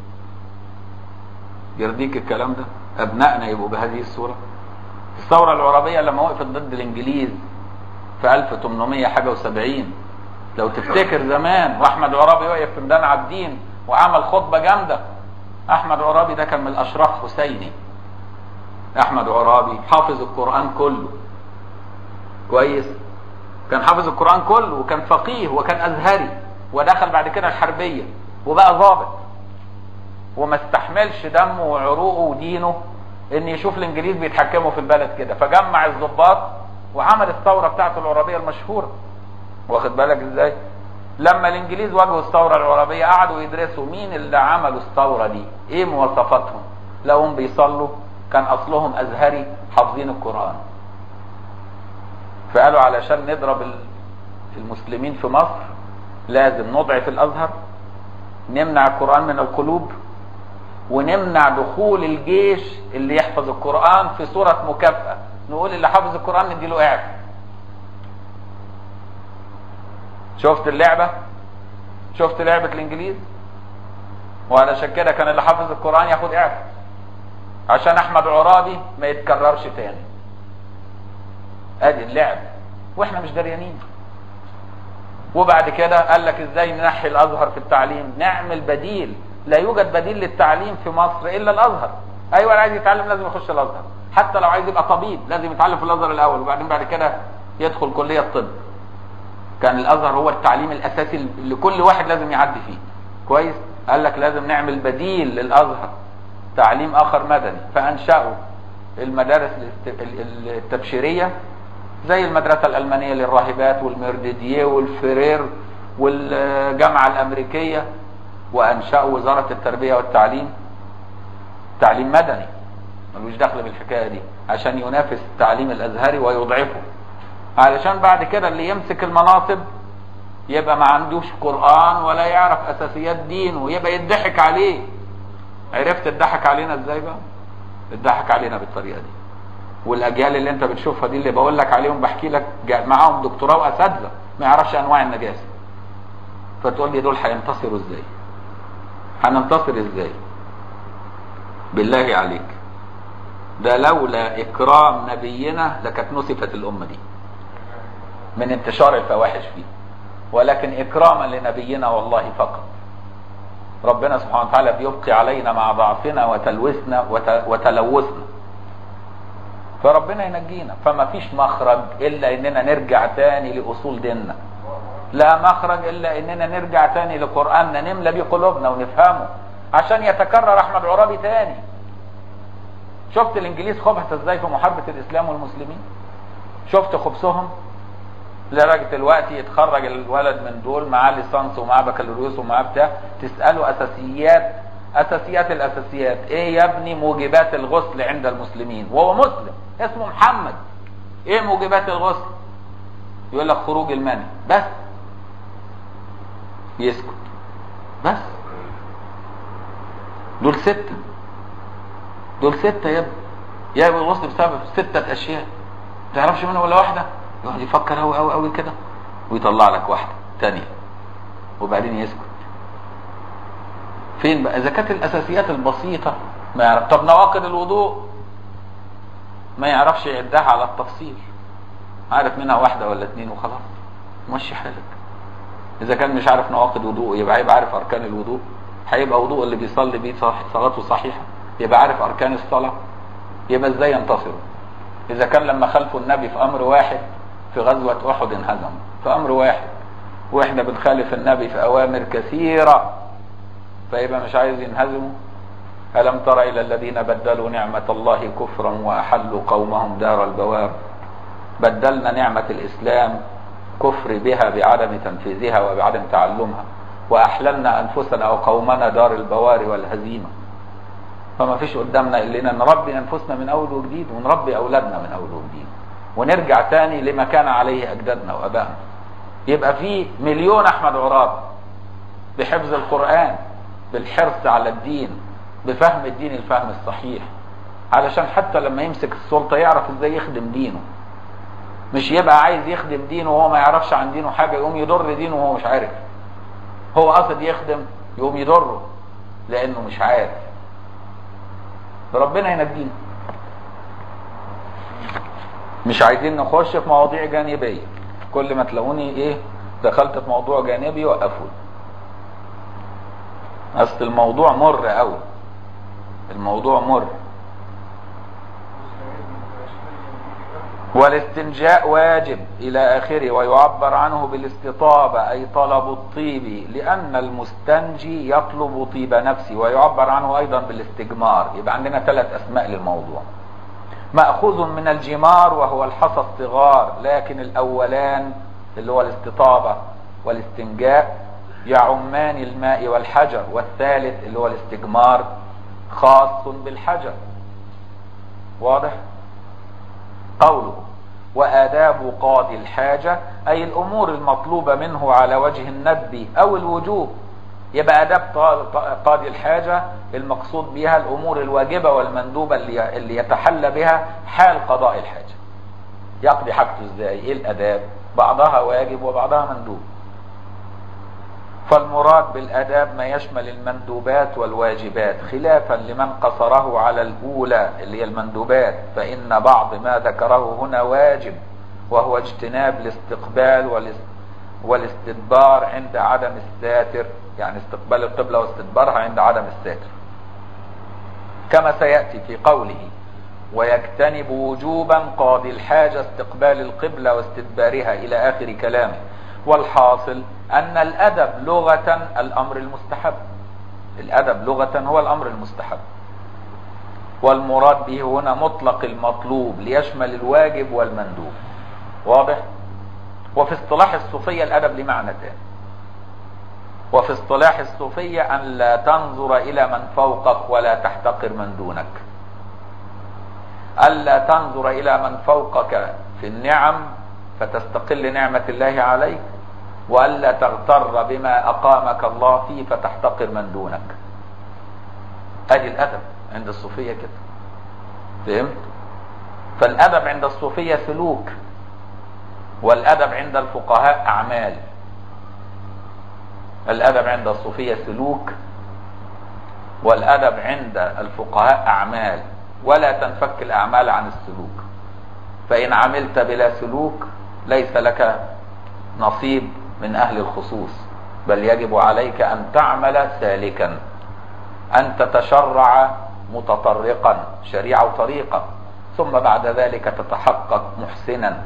يرضيك الكلام ده ابنائنا يبقوا بهذه الصوره الثوره العربيه لما وقفت ضد الانجليز في 1800 حاجه و70 لو تفتكر زمان واحمد عرابي وقف في ميدان عابدين وعمل خطبه جامده احمد عرابي ده كان من الاشراف حسيني احمد عرابي حافظ القران كله كويس كان حافظ القران كله وكان فقيه وكان ازهري ودخل بعد كده الحربيه وبقى ضابط وما استحملش دمه وعروقه ودينه ان يشوف الانجليز بيتحكموا في البلد كده فجمع الضباط وعمل الثوره بتاعته العربيه المشهوره واخد بالك ازاي لما الانجليز واجهوا الثوره العربيه قعدوا يدرسوا مين اللي عملوا الثوره دي ايه مواصفاتهم لقوهم بيصلوا كان اصلهم ازهري حافظين القران فقالوا علشان نضرب المسلمين في مصر لازم نضعف الازهر نمنع القران من القلوب ونمنع دخول الجيش اللي يحفظ القران في صوره مكافاه نقول اللي حافظ القران نديله اعفاء شفت اللعبة شفت لعبة الانجليز وعلشان كده كان اللي حافظ القرآن ياخد اعفاء عشان احمد عرابي ما يتكررش تاني ادي اللعب واحنا مش دريانين وبعد كده قال لك ازاي ننحي الازهر في التعليم نعمل بديل لا يوجد بديل للتعليم في مصر الا الازهر ايوه اللي عايز يتعلم لازم يخش الازهر حتى لو عايز يبقى طبيب لازم يتعلم في الازهر الاول وبعدين بعد كده يدخل كليه طب كان الازهر هو التعليم الاساسي اللي كل واحد لازم يعدي فيه كويس قال لك لازم نعمل بديل للازهر تعليم اخر مدني فانشأوا المدارس الاست- ال- ال- التبشيريه زي المدرسه الالمانيه للراهبات والميرديديه والفرير والجامعه الامريكيه وانشأوا وزاره التربيه والتعليم تعليم مدني ملوش دخل بالحكايه دي عشان ينافس التعليم الازهري ويضعفه علشان بعد كده اللي يمسك المناصب يبقى ما عندوش قرآن ولا يعرف أساسيات دينه ويبقى يضحك عليه عرفت تضحك علينا ازاي بقى اتضحك علينا بالطريقة دي والأجيال اللي انت بتشوفها دي اللي بقول لك عليهم بحكي لك جا- معاهم دكتوراه وأساتذة ما يعرفش أنواع النجاسة فتقول لي دول هينتصروا ازاي هننتصر ازاي بالله عليك ده لولا إكرام نبينا لكانت نسفت الأمة دي من انتشار الفواحش فيه ولكن إكراما لنبينا والله فقط ربنا سبحانه وتعالى بيبقي علينا مع ضعفنا وتلوثنا وت- وتلوثنا فربنا ينجينا فما فيش مخرج إلا إننا نرجع تاني لأصول ديننا لا مخرج إلا إننا نرجع تاني لقرآننا نملى بيه قلوبنا ونفهمه عشان يتكرر أحمد عرابي تاني شفت الإنجليز خبث إزاي في محاربة الإسلام والمسلمين شفت خبثهم لدرجة الوقت يتخرج الولد من دول معاه ليسانس ومعاه بكالوريوس ومعاه بتاع تسأله أساسيات أساسيات الأساسيات إيه يا ابني موجبات الغسل عند المسلمين وهو مسلم اسمه محمد إيه موجبات الغسل يقول لك خروج المني بس يسكت بس دول ستة دول ستة يا ابني يا ابني الغسل بسبب ستة أشياء ما تعرفش منهم ولا واحدة يقعد يفكر أوي أوي أوي كده ويطلع لك واحدة تانية وبعدين يسكت فين بقى إذا كانت الأساسيات البسيطة ما يعرف طب نواقض الوضوء ما يعرفش يعدها على التفصيل عارف منها واحدة ولا اتنين وخلاص مشي حالك إذا كان مش عارف نواقض وضوء يبقى هيبقى عارف أركان الوضوء هيبقى وضوء اللي بيصلي بيه صح صلاته صحيحة يبقى عارف أركان الصلاة يبقى إزاي ينتصروا إذا كان لما خلفوا النبي في أمر واحد في غزوة أحد انهزم في أمر واحد وإحنا بنخالف النبي في أوامر كثيرة فيبقى مش عايز ينهزموا ألم تر إلى الذين بدلوا نعمة الله كفرا وأحلوا قومهم دار البوار بدلنا نعمة الإسلام كفر بها بعدم تنفيذها وبعدم تعلمها وأحللنا أنفسنا وقومنا دار البوار والهزيمة فما فيش قدامنا إلا إن نربي أنفسنا من أول وجديد ونربي أولادنا من أول وجديد ونرجع تاني لما كان عليه أجدادنا وأبائنا يبقى في مليون أحمد عراب بحفظ القرآن بالحرص على الدين بفهم الدين الفهم الصحيح علشان حتى لما يمسك السلطة يعرف ازاي يخدم دينه مش يبقى عايز يخدم دينه وهو ما يعرفش عن دينه حاجة يقوم يضر دينه وهو مش عارف هو قصد يخدم يقوم يضره لانه مش عارف ربنا ينجينا مش عايزين نخش في مواضيع جانبية كل ما تلاقوني ايه دخلت في موضوع جانبي وقفوا اصل الموضوع مر قوي الموضوع مر والاستنجاء واجب الى اخره ويعبر عنه بالاستطابة اي طلب الطيب لان المستنجي يطلب طيب نفسه ويعبر عنه ايضا بالاستجمار يبقى عندنا ثلاث اسماء للموضوع مأخوذ من الجمار وهو الحصى الصغار لكن الاولان اللي هو الاستطابة والاستنجاء يعمان الماء والحجر والثالث اللي هو الاستجمار خاص بالحجر واضح قوله وآداب قاضي الحاجة أي الأمور المطلوبة منه على وجه الندب أو الوجوب يبقى آداب قاضي الحاجة المقصود بها الأمور الواجبة والمندوبة اللي اللي يتحلى بها حال قضاء الحاجة يقضي حاجته ازاي ايه الآداب بعضها واجب وبعضها مندوب فالمراد بالاداب ما يشمل المندوبات والواجبات خلافا لمن قصره على الاولى اللي هي المندوبات فان بعض ما ذكره هنا واجب وهو اجتناب الاستقبال والاست والاستدبار عند عدم الساتر يعني استقبال القبلة واستدبارها عند عدم الساتر كما سيأتي في قوله ويجتنب وجوبا قاضي الحاجة استقبال القبلة واستدبارها إلى آخر كلامه والحاصل أن الأدب لغة الأمر المستحب الأدب لغة هو الأمر المستحب والمراد به هنا مطلق المطلوب ليشمل الواجب والمندوب واضح وفي اصطلاح الصوفية الأدب لمعنى تاني وفي اصطلاح الصوفية أن لا تنظر إلى من فوقك ولا تحتقر من دونك ألا تنظر إلى من فوقك في النعم فتستقل نعمة الله عليك وألا تغتر بما أقامك الله فيه فتحتقر من دونك أدي الأدب عند الصوفية كده فهمت فالأدب عند الصوفية سلوك والأدب عند الفقهاء أعمال الأدب عند الصوفية سلوك والأدب عند الفقهاء أعمال ولا تنفك الأعمال عن السلوك فإن عملت بلا سلوك ليس لك نصيب من أهل الخصوص بل يجب عليك أن تعمل سالكا أن تتشرع متطرقا شريعة وطريقة ثم بعد ذلك تتحقق محسنا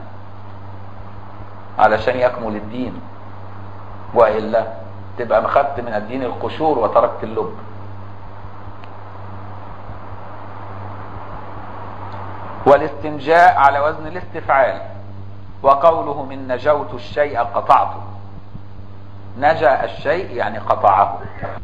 علشان يكمل الدين وإلا تبقى مخدت من الدين القشور وتركت اللب والاستنجاء على وزن الاستفعال وقوله من نجوت الشيء قطعته نجا الشيء يعني قطعه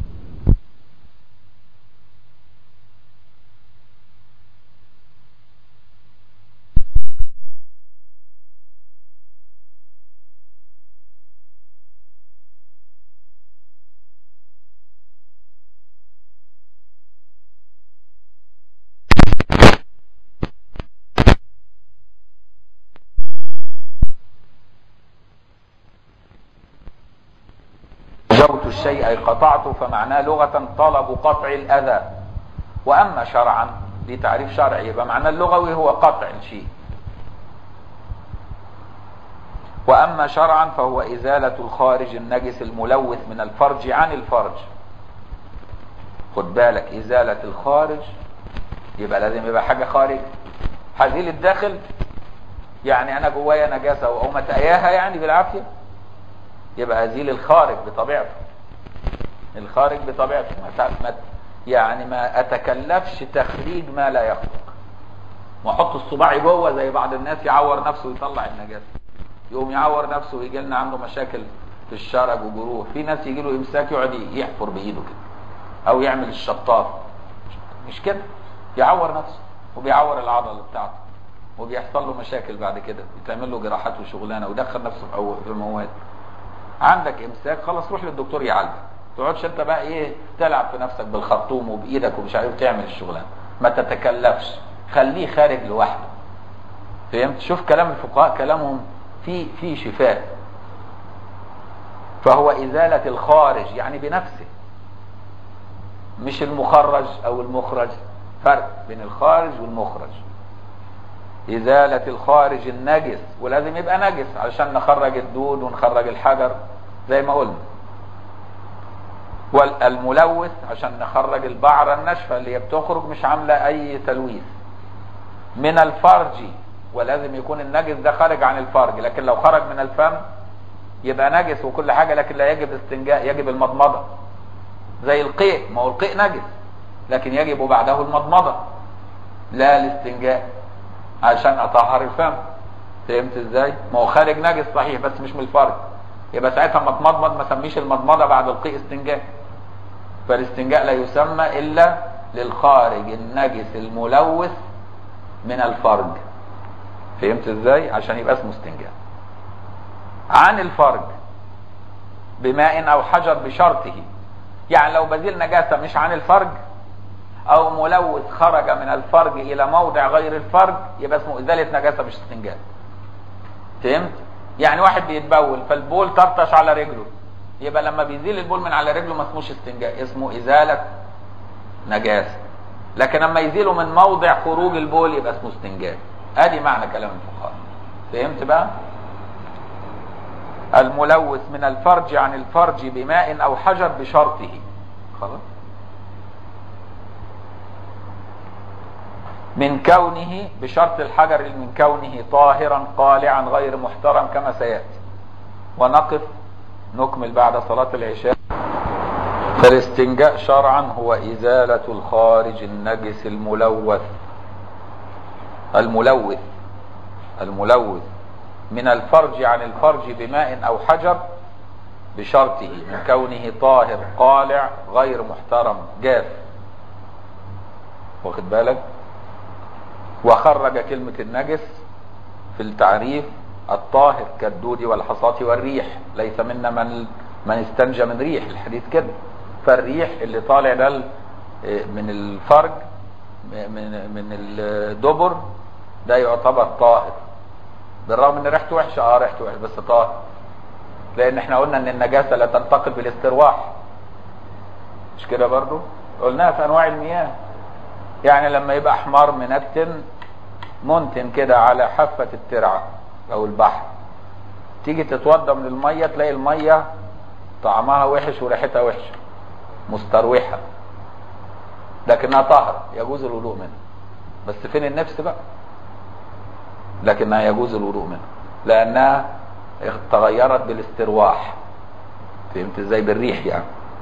نجوت الشيء أي قطعته فمعناه لغة طلب قطع الأذى وأما شرعا دي تعريف شرعي يبقى معناه اللغوي هو قطع الشيء وأما شرعا فهو إزالة الخارج النجس الملوث من الفرج عن الفرج خد بالك إزالة الخارج يبقى لازم يبقى حاجة خارج هزيل الداخل يعني أنا جوايا نجاسة وأقوم أتأياها يعني بالعافية يبقى ازيل الخارج بطبيعته الخارج بطبيعته ما ما يعني ما اتكلفش تخريج ما لا يخرج واحط الصباع جوه زي بعض الناس يعور نفسه ويطلع النجاسه يقوم يعور نفسه ويجي لنا عنده مشاكل في الشرج وجروح في ناس يجي له امساك يقعد يحفر بايده كده او يعمل الشطاف مش كده يعور نفسه وبيعور العضله بتاعته وبيحصل له مشاكل بعد كده يتعمل له جراحات وشغلانه ويدخل نفسه في مواد عندك امساك خلاص روح للدكتور يعالجك تقعدش انت بقى ايه تلعب في نفسك بالخرطوم وبايدك ومش عارف تعمل الشغلانه ما تتكلفش خليه خارج لوحده فهمت شوف كلام الفقهاء كلامهم في في شفاء فهو ازاله الخارج يعني بنفسه مش المخرج او المخرج فرق بين الخارج والمخرج إزالة الخارج النجس ولازم يبقى نجس علشان نخرج الدود ونخرج الحجر زي ما قلنا والملوث عشان نخرج البعرة الناشفة اللي هي بتخرج مش عاملة أي تلويث من الفرج ولازم يكون النجس ده خارج عن الفرج لكن لو خرج من الفم يبقى نجس وكل حاجة لكن لا يجب استنجاء يجب المضمضة زي القيء ما هو القيء نجس لكن يجب بعده المضمضة لا الاستنجاء عشان اطهر الفم فهمت ازاي ما هو خارج نجس صحيح بس مش من الفرج يبقى ساعتها ما تمضمض ما سميش المضمضه بعد القيء استنجاء فالاستنجاء لا يسمى الا للخارج النجس الملوث من الفرج فهمت ازاي عشان يبقى اسمه استنجاء عن الفرج بماء او حجر بشرطه يعني لو بزيل نجاسه مش عن الفرج او ملوث خرج من الفرج الى موضع غير الفرج يبقى اسمه ازاله نجاسه مش استنجاء فهمت يعني واحد بيتبول فالبول طرطش على رجله يبقى لما بيزيل البول من على رجله ما اسموش استنجاء اسمه ازاله نجاسه لكن لما يزيله من موضع خروج البول يبقى اسمه استنجاء ادي معنى كلام الفقهاء فهمت بقى الملوث من الفرج عن الفرج بماء او حجر بشرطه خلاص من كونه بشرط الحجر من كونه طاهرا قالعا غير محترم كما سياتي ونقف نكمل بعد صلاه العشاء فالاستنجاء شرعا هو ازاله الخارج النجس الملوث الملوث الملوث من الفرج عن الفرج بماء او حجر بشرطه من كونه طاهر قالع غير محترم جاف واخد بالك وخرج كلمة النجس في التعريف الطاهر كالدود والحصاة والريح ليس منا من من استنجى من ريح الحديث كده فالريح اللي طالع ده من الفرج من من الدبر ده يعتبر طاهر بالرغم ان ريحته وحشه اه ريحته وحشه بس طاهر لان احنا قلنا ان النجاسه لا تنتقل بالاسترواح مش كده برضو قلناها في انواع المياه يعني لما يبقى حمار منتن منتن كده على حافه الترعه او البحر تيجي تتوضى من الميه تلاقي الميه طعمها وحش وريحتها وحشه مستروحه لكنها طاهره يجوز الوضوء منها بس فين النفس بقى لكنها يجوز الوضوء منها لانها تغيرت بالاسترواح فهمت ازاي بالريح يعني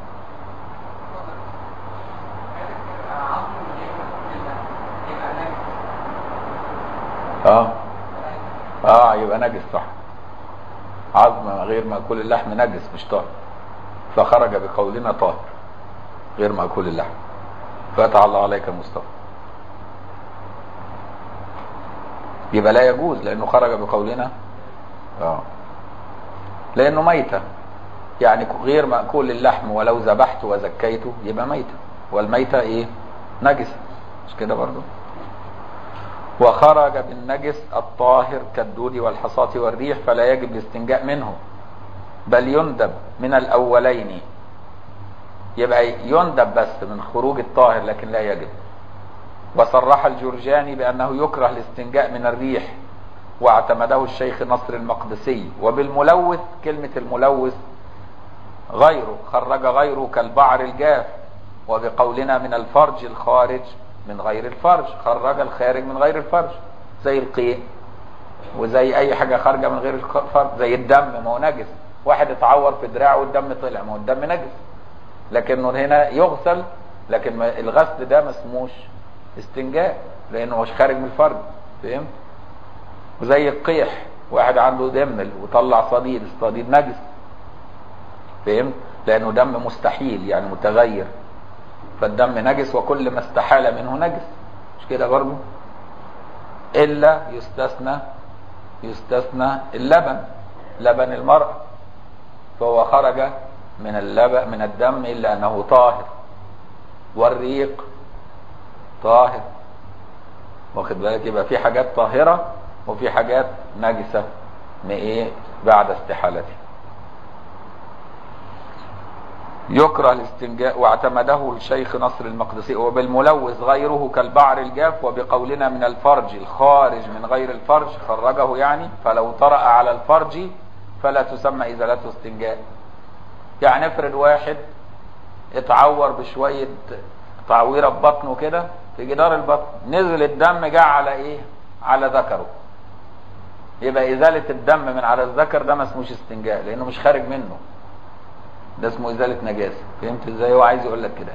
اه اه يبقى نجس صح عظم غير مأكول اللحم نجس مش طاهر فخرج بقولنا طاهر غير مأكول اللحم فتح الله عليك المصطفى يبقى لا يجوز لانه خرج بقولنا اه لانه ميتة يعني غير مأكول اللحم ولو ذبحت وزكيته يبقى ميتة والميتة ايه نجسة مش كده برضو وخرج بالنجس الطاهر كالدود والحصاة والريح فلا يجب الاستنجاء منه بل يندب من الاولين يبقى يندب بس من خروج الطاهر لكن لا يجب وصرح الجرجاني بأنه يكره الاستنجاء من الريح واعتمده الشيخ نصر المقدسي وبالملوث كلمة الملوث غيره خرج غيره كالبعر الجاف وبقولنا من الفرج الخارج من غير الفرج خرج الخارج من غير الفرج زي القيء وزي اي حاجة خارجة من غير الفرج زي الدم ما هو نجس واحد اتعور في دراعه والدم طلع ما هو الدم نجس لكنه هنا يغسل لكن الغسل ده ما اسموش استنجاء لانه مش خارج من الفرج فهمت وزي القيح واحد عنده دمل وطلع صديد الصديد نجس فهمت لانه دم مستحيل يعني متغير فالدم نجس وكل ما استحال منه نجس مش كده برضه الا يستثنى يستثنى اللبن لبن المرأة فهو خرج من اللبن من الدم الا انه طاهر والريق طاهر واخد بالك يبقى في حاجات طاهرة وفي حاجات نجسة من ايه بعد استحالته يكره الاستنجاء واعتمده الشيخ نصر المقدسي وبالملوث غيره كالبعر الجاف وبقولنا من الفرج الخارج من غير الفرج خرجه يعني فلو طرأ على الفرج فلا تسمى ازالته استنجاء يعني افرض واحد اتعور بشوية تعويرة ببطنه كده في جدار البطن نزل الدم جاء على ايه على ذكره يبقى ازالة الدم من على الذكر ده ما اسموش استنجاء لانه مش خارج منه ده اسمه ازالة نجاسة فهمت ازاي هو عايز يقول لك كده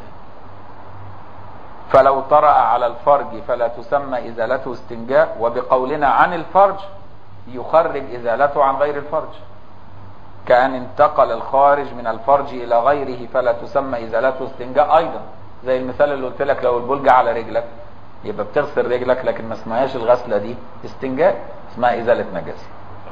فلو طرأ على الفرج فلا تسمى ازالته استنجاء وبقولنا عن الفرج يخرج ازالته عن غير الفرج كأن انتقل الخارج من الفرج الى غيره فلا تسمى ازالته استنجاء ايضا زي المثال اللي قلت لك لو البول جه على رجلك يبقى بتغسل رجلك لكن ما اسمهاش الغسله دي استنجاء اسمها ازاله نجاسه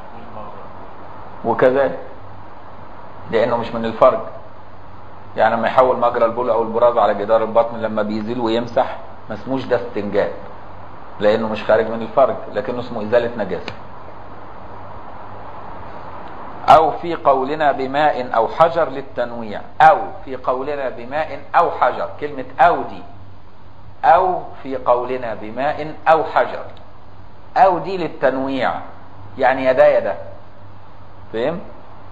وكذلك لانه مش من الفرج يعني لما يحول مجرى البول او البراز على جدار البطن لما بيزيل ويمسح ما اسموش ده استنجاء لانه مش خارج من الفرج لكنه اسمه ازاله نجاسه أو في قولنا بماء أو حجر للتنويع أو في قولنا بماء أو حجر كلمة أو دي أو في قولنا بماء أو حجر أو دي للتنويع يعني يدا يدا فهم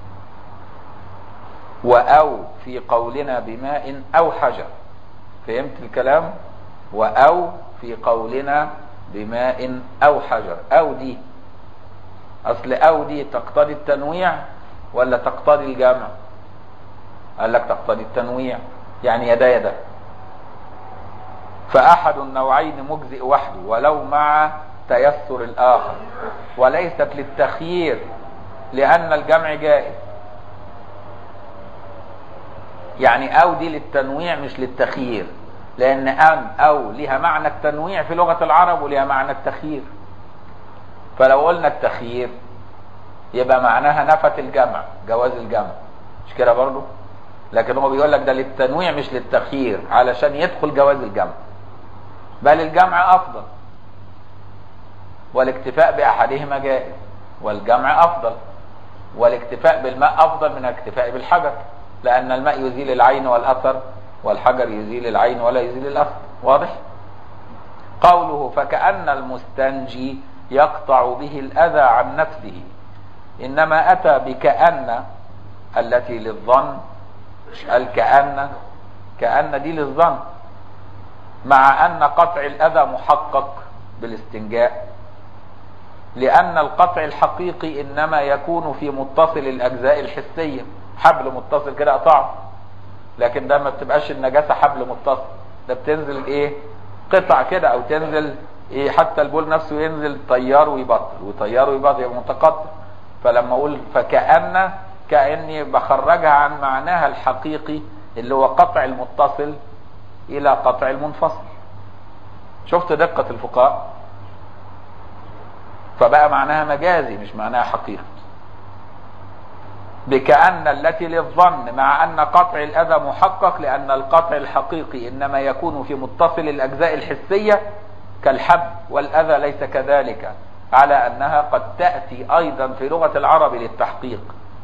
وأو في قولنا بماء أو حجر فهمت الكلام وأو في قولنا بماء أو حجر أو دي أصل أو دي تقتضي التنويع ولا تقتضي الجمع قال لك تقتضي التنويع يعني يدا يدا فأحد النوعين مجزئ وحده ولو مع تيسر الآخر وليست للتخيير لأن الجمع جائز يعني أو دي للتنويع مش للتخيير لأن أن أو لها معنى التنويع في لغة العرب ولها معنى التخيير فلو قلنا التخيير يبقى معناها نفت الجمع جواز الجمع مش كده برضه لكن هو بيقول لك ده للتنويع مش للتخيير علشان يدخل جواز الجمع بل الجمع افضل والاكتفاء باحدهما جائز والجمع افضل والاكتفاء بالماء افضل من الاكتفاء بالحجر لان الماء يزيل العين والاثر والحجر يزيل العين ولا يزيل الاثر واضح قوله فكأن المستنجي يقطع به الأذى عن نفسه إنما أتى بكأن التي للظن قال كأن كأن دي للظن مع أن قطع الأذى محقق بالاستنجاء لأن القطع الحقيقي إنما يكون في متصل الأجزاء الحسية حبل متصل كده قطعه لكن ده ما بتبقاش النجاسة حبل متصل ده بتنزل ايه قطع كده او تنزل ايه حتى البول نفسه ينزل طيار ويبطل وطيار ويبطل يبقى متقطع فلما اقول فكأن كأني بخرجها عن معناها الحقيقي اللي هو قطع المتصل الى قطع المنفصل شفت دقة الفقهاء فبقى معناها مجازي مش معناها حقيقي بكأن التي للظن مع أن قطع الأذى محقق لأن القطع الحقيقي إنما يكون في متصل الأجزاء الحسية كالحب والأذى ليس كذلك على أنها قد تأتي أيضا في لغة العرب للتحقيق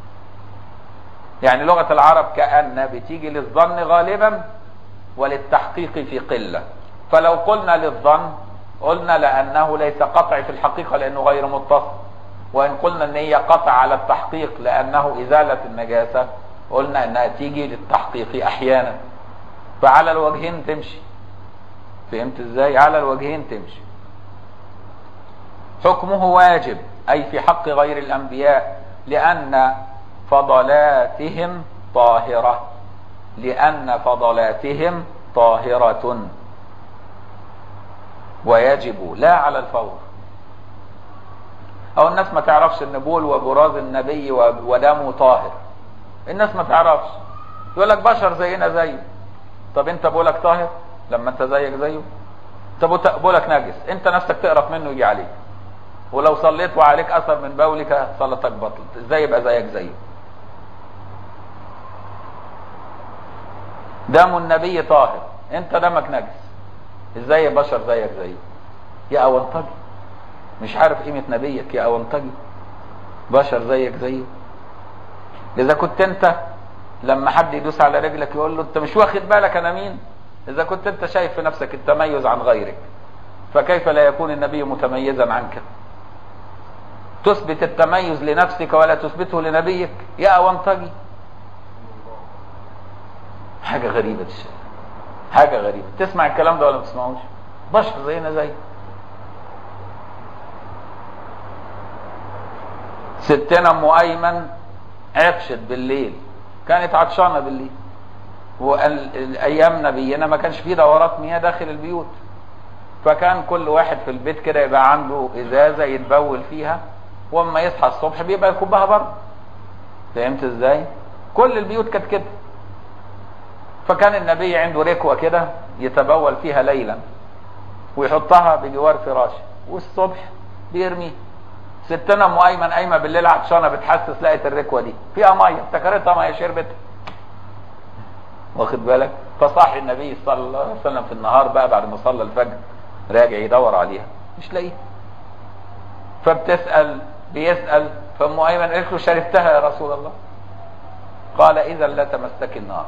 يعني لغة العرب كأن بتيجي للظن غالبا وللتحقيق في قلة فلو قلنا للظن قلنا لأنه ليس قطع في الحقيقة لأنه غير متصل وإن قلنا أن هي قطع على التحقيق لأنه إزالة النجاسة قلنا أنها تيجي للتحقيق أحيانا فعلى الوجهين تمشي فهمت ازاي على الوجهين تمشي حكمه واجب أي في حق غير الأنبياء لأن فضلاتهم طاهرة لأن فضلاتهم طاهرة ويجب لا على الفور او الناس ما تعرفش ان بول وبراز النبي ودمه طاهر الناس ما تعرفش يقول لك بشر زينا زيه طب انت بولك طاهر لما انت زيك زيه طب بولك نجس انت نفسك تقرف منه يجي عليك ولو صليت وعليك اثر من بولك صلاتك بطلت ازاي يبقى زيك زيه دم النبي طاهر انت دمك نجس ازاي بشر زيك زيه يا اونطجي مش عارف قيمة نبيك يا اونطجي بشر زيك زيه اذا كنت انت لما حد يدوس على رجلك يقول له انت مش واخد بالك انا مين اذا كنت انت شايف في نفسك التميز عن غيرك فكيف لا يكون النبي متميزا عنك تثبت التميز لنفسك ولا تثبته لنبيك يا اونطجي حاجة غريبة الشيء حاجة غريبة تسمع الكلام ده ولا ما تسمعوش بشر زينا زي ستنا ام ايمن عطشت بالليل كانت عطشانه بالليل وايام نبينا ما كانش فيه دورات مياه داخل البيوت فكان كل واحد في البيت كده يبقى عنده ازازه يتبول فيها واما يصحى الصبح بيبقى يكبها بره فهمت ازاي كل البيوت كانت كده فكان النبي عنده ركوه كده يتبول فيها ليلا ويحطها بجوار فراشه والصبح بيرميها ستنا ام ايمن قايمه بالليل عطشانه بتحسس لقت الركوه دي فيها ميه افتكرتها ميه شربتها واخد بالك فصاحي النبي صلى الله عليه وسلم في النهار بقى بعد ما صلى الفجر راجع يدور عليها مش لاقيها فبتسال بيسال فام ايمن قالت له شربتها يا رسول الله قال اذا لا تمسك النار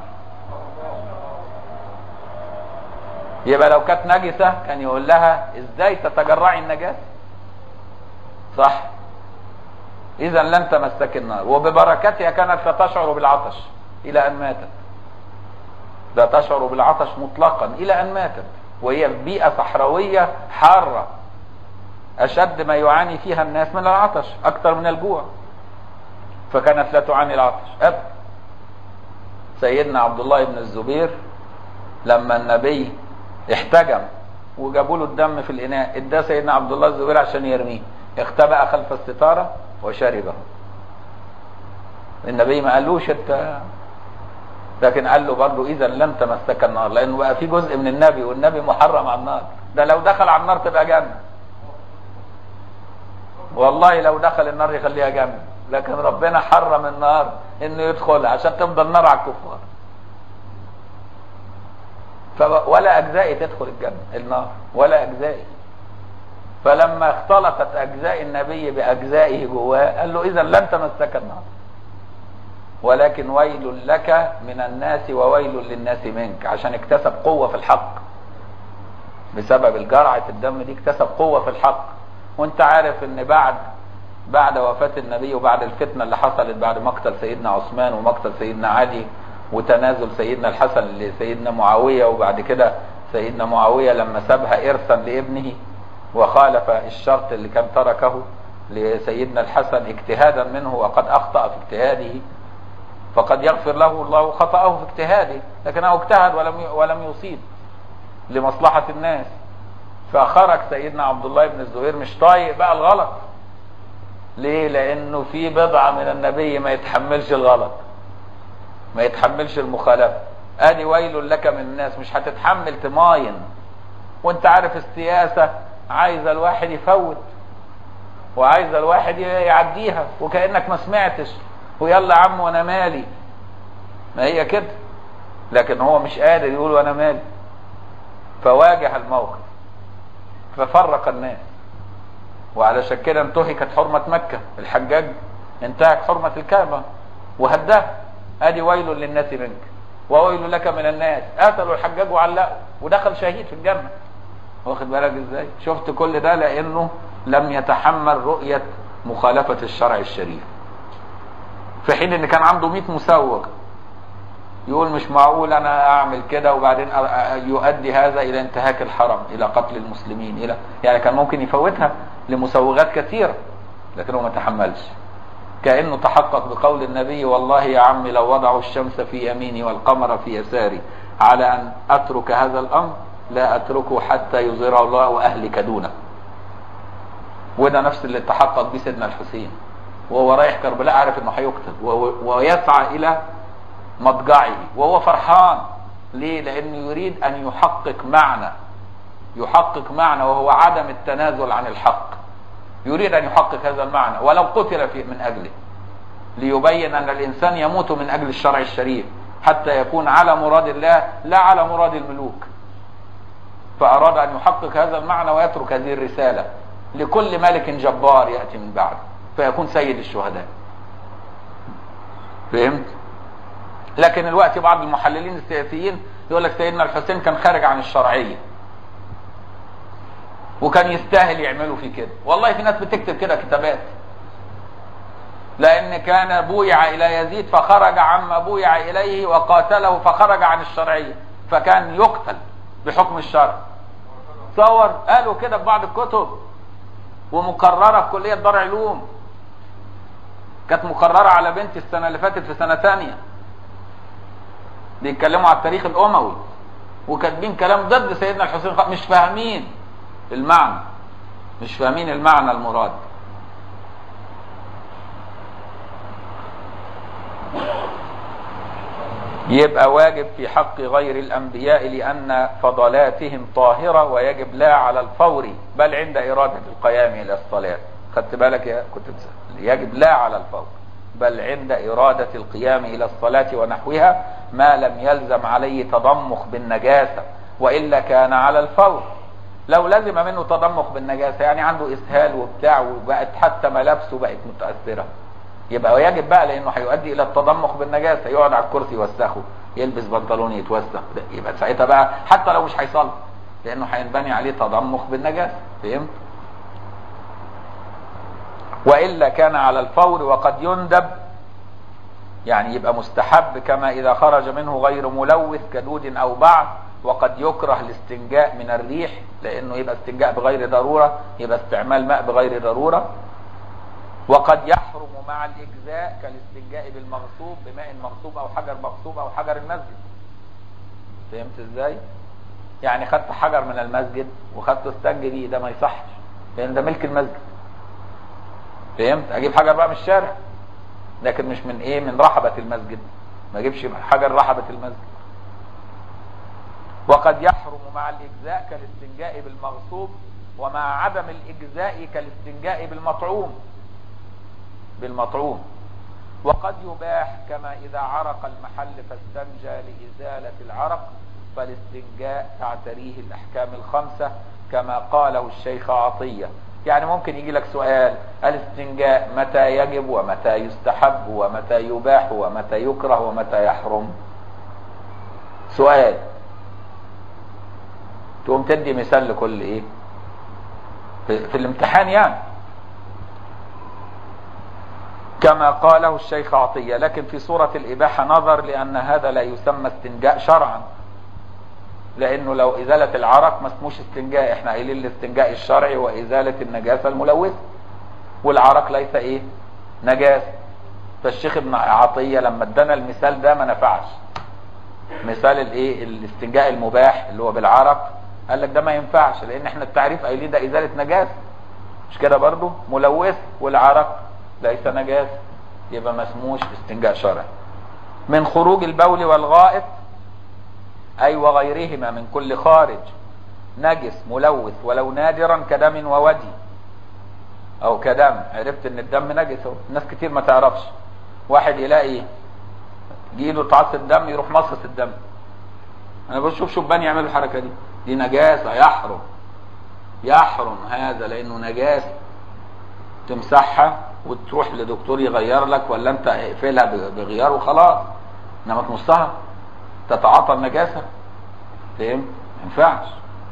يبقى لو كانت نجسة كان يقول لها ازاي تتجرعي النجاسة صح اذا لن تمسك النار وببركتها كانت لا تشعر بالعطش الى ان ماتت لا تشعر بالعطش مطلقا الى ان ماتت وهي في بيئة صحراوية حارة اشد ما يعاني فيها الناس من العطش اكثر من الجوع فكانت لا تعاني العطش ابدا سيدنا عبد الله بن الزبير لما النبي احتجم وجابوا له الدم في الاناء اداه سيدنا عبد الله الزبير عشان يرميه اختبأ خلف الستاره وشربه النبي ما قالوش انت لكن قال له برضه اذا لن تمسك النار لانه بقى في جزء من النبي والنبي محرم على النار ده لو دخل على النار تبقى جنه والله لو دخل النار يخليها جنه لكن ربنا حرم النار انه يدخلها عشان تفضل نار على الكفار ف- ولا اجزائي تدخل الجنه النار ولا اجزائي فلما اختلطت اجزاء النبي باجزائه جواه قال له اذا لن تمسك النار ولكن ويل لك من الناس وويل للناس منك عشان اكتسب قوة في الحق بسبب الجرعة الدم دي اكتسب قوة في الحق وانت عارف ان بعد بعد وفاة النبي وبعد الفتنة اللي حصلت بعد مقتل سيدنا عثمان ومقتل سيدنا علي وتنازل سيدنا الحسن لسيدنا معاوية وبعد كده سيدنا معاوية لما سابها إرثا لابنه وخالف الشرط اللي كان تركه لسيدنا الحسن اجتهادا منه وقد أخطأ في اجتهاده فقد يغفر له الله خطأه في اجتهاده لكنه اجتهد ولم ولم يصيب لمصلحة الناس فخرج سيدنا عبد الله بن الزبير مش طايق بقى الغلط ليه لانه في بضعة من النبي ما يتحملش الغلط ما يتحملش المخالفة ادي ويل لك من الناس مش هتتحمل تماين وانت عارف السياسة عايزة الواحد يفوت وعايزة الواحد يعديها وكأنك ما سمعتش ويلا يا عم وانا مالي ما هي كده لكن هو مش قادر يقول وانا مالي فواجه الموقف ففرق الناس وعلشان كده انتهكت حرمة مكة الحجاج انتهك حرمة الكعبة وهداها ادي ويل للناس منك وويل لك من الناس قتلوا الحجاج وعلقوا ودخل شهيد في الجنة واخد بالك ازاي شفت كل ده لانه لم يتحمل رؤية مخالفة الشرع الشريف في حين ان كان عنده 100 مسوق يقول مش معقول انا اعمل كده وبعدين يؤدي هذا الى انتهاك الحرم الى قتل المسلمين الى يعني كان ممكن يفوتها لمسوغات كثيرة لكنه ما تحملش كأنه تحقق بقول النبي والله يا عمي لو وضعوا الشمس في يميني والقمر في يساري على ان اترك هذا الامر لا اتركه حتى يظهره الله واهلك دونه وده نفس اللي تحقق به سيدنا الحسين وهو رايح كربلاء عارف انه هيقتل ويسعى الى مضجعه وهو فرحان ليه لانه يريد ان يحقق معنى يحقق معنى وهو عدم التنازل عن الحق يريد ان يحقق هذا المعنى ولو قتل في من اجله ليبين ان الانسان يموت من اجل الشرع الشريف حتى يكون على مراد الله لا على مراد الملوك فاراد ان يحقق هذا المعنى ويترك هذه الرساله لكل ملك جبار ياتي من بعده فيكون سيد الشهداء فهمت لكن الوقت بعض المحللين السياسيين يقول لك سيدنا الحسين كان خارج عن الشرعيه وكان يستاهل يعملوا فيه كده والله في ناس بتكتب كده كتابات لان كان بويع الى يزيد فخرج عما بويع اليه وقاتله فخرج عن الشرعيه فكان يقتل بحكم الشرع تصور قالوا كده في بعض الكتب ومقرره في كليه دار علوم كانت مقرره على بنتي السنه اللي فاتت في سنه ثانيه بيتكلموا على التاريخ الاموي وكاتبين كلام ضد سيدنا الحسين مش فاهمين المعنى مش فاهمين المعنى المراد يبقى واجب في حق غير الأنبياء لأن فضلاتهم طاهرة ويجب لا على الفور بل عند إرادة القيام إلى الصلاة خدت بالك يا كنت بسأل. يجب لا على الفور بل عند إرادة القيام إلى الصلاة ونحوها ما لم يلزم عليه تضمخ بالنجاسة وإلا كان على الفور لو لزم منه تضمخ بالنجاسة يعني عنده اسهال وبتاع وبقت حتى ملابسه بقت متأثرة يبقى يجب بقى لانه هيؤدي الى التضمخ بالنجاسة يقعد على الكرسي يوسخه يلبس بنطلون يتوسخ يبقى ساعتها بقى حتى لو مش هيصلي لانه هينبني عليه تضمخ بالنجاسة فهمت والا كان على الفور وقد يندب يعني يبقى مستحب كما اذا خرج منه غير ملوث كدود او بعض وقد يكره الاستنجاء من الريح لانه يبقى استنجاء بغير ضرورة يبقى استعمال ماء بغير ضرورة وقد يحرم مع الاجزاء كالاستنجاء بالمغصوب بماء مغصوب او حجر مغصوب او حجر المسجد فهمت ازاي يعني خدت حجر من المسجد وخدته استنجي بيه ده ما يصحش لان ده ملك المسجد فهمت اجيب حجر بقى من الشارع لكن مش من ايه من رحبة المسجد ما اجيبش حجر رحبة المسجد وقد يحرم مع الاجزاء كالاستنجاء بالمغصوب ومع عدم الاجزاء كالاستنجاء بالمطعوم بالمطعوم وقد يباح كما اذا عرق المحل فاستنجى لازالة العرق فالاستنجاء تعتريه الاحكام الخمسة كما قاله الشيخ عطية يعني ممكن يجي لك سؤال الاستنجاء متى يجب ومتى يستحب ومتى يباح ومتى يكره ومتى يحرم سؤال تقوم تدي مثال لكل ايه في, في الامتحان يعني كما قاله الشيخ عطية لكن في صورة الإباحة نظر لأن هذا لا يسمى استنجاء شرعا لأنه لو إزالة العرق ما اسموش استنجاء احنا قايلين الاستنجاء الشرعي وإزالة النجاسة الملوثة والعرق ليس إيه نجاسة فالشيخ ابن عطية لما ادانا المثال ده ما نفعش مثال الايه الاستنجاء المباح اللي هو بالعرق قال لك ده ما ينفعش لان احنا التعريف قايلين ده ازاله نجاسه مش كده برضو ملوث والعرق ليس نجاسه يبقى ما اسموش استنجاء شرعي من خروج البول والغائط اي وغيرهما من كل خارج نجس ملوث ولو نادرا كدم وودي او كدم عرفت ان الدم نجس اهو الناس كتير ما تعرفش واحد يلاقي جيله تعص الدم يروح مصص الدم انا بشوف شبان يعملوا الحركه دي دي نجاسه يحرم يحرم هذا لانه نجاسه تمسحها وتروح لدكتور يغير لك ولا انت اقفلها بغيار وخلاص انما تمصها تتعاطى النجاسه فاهم ما ينفعش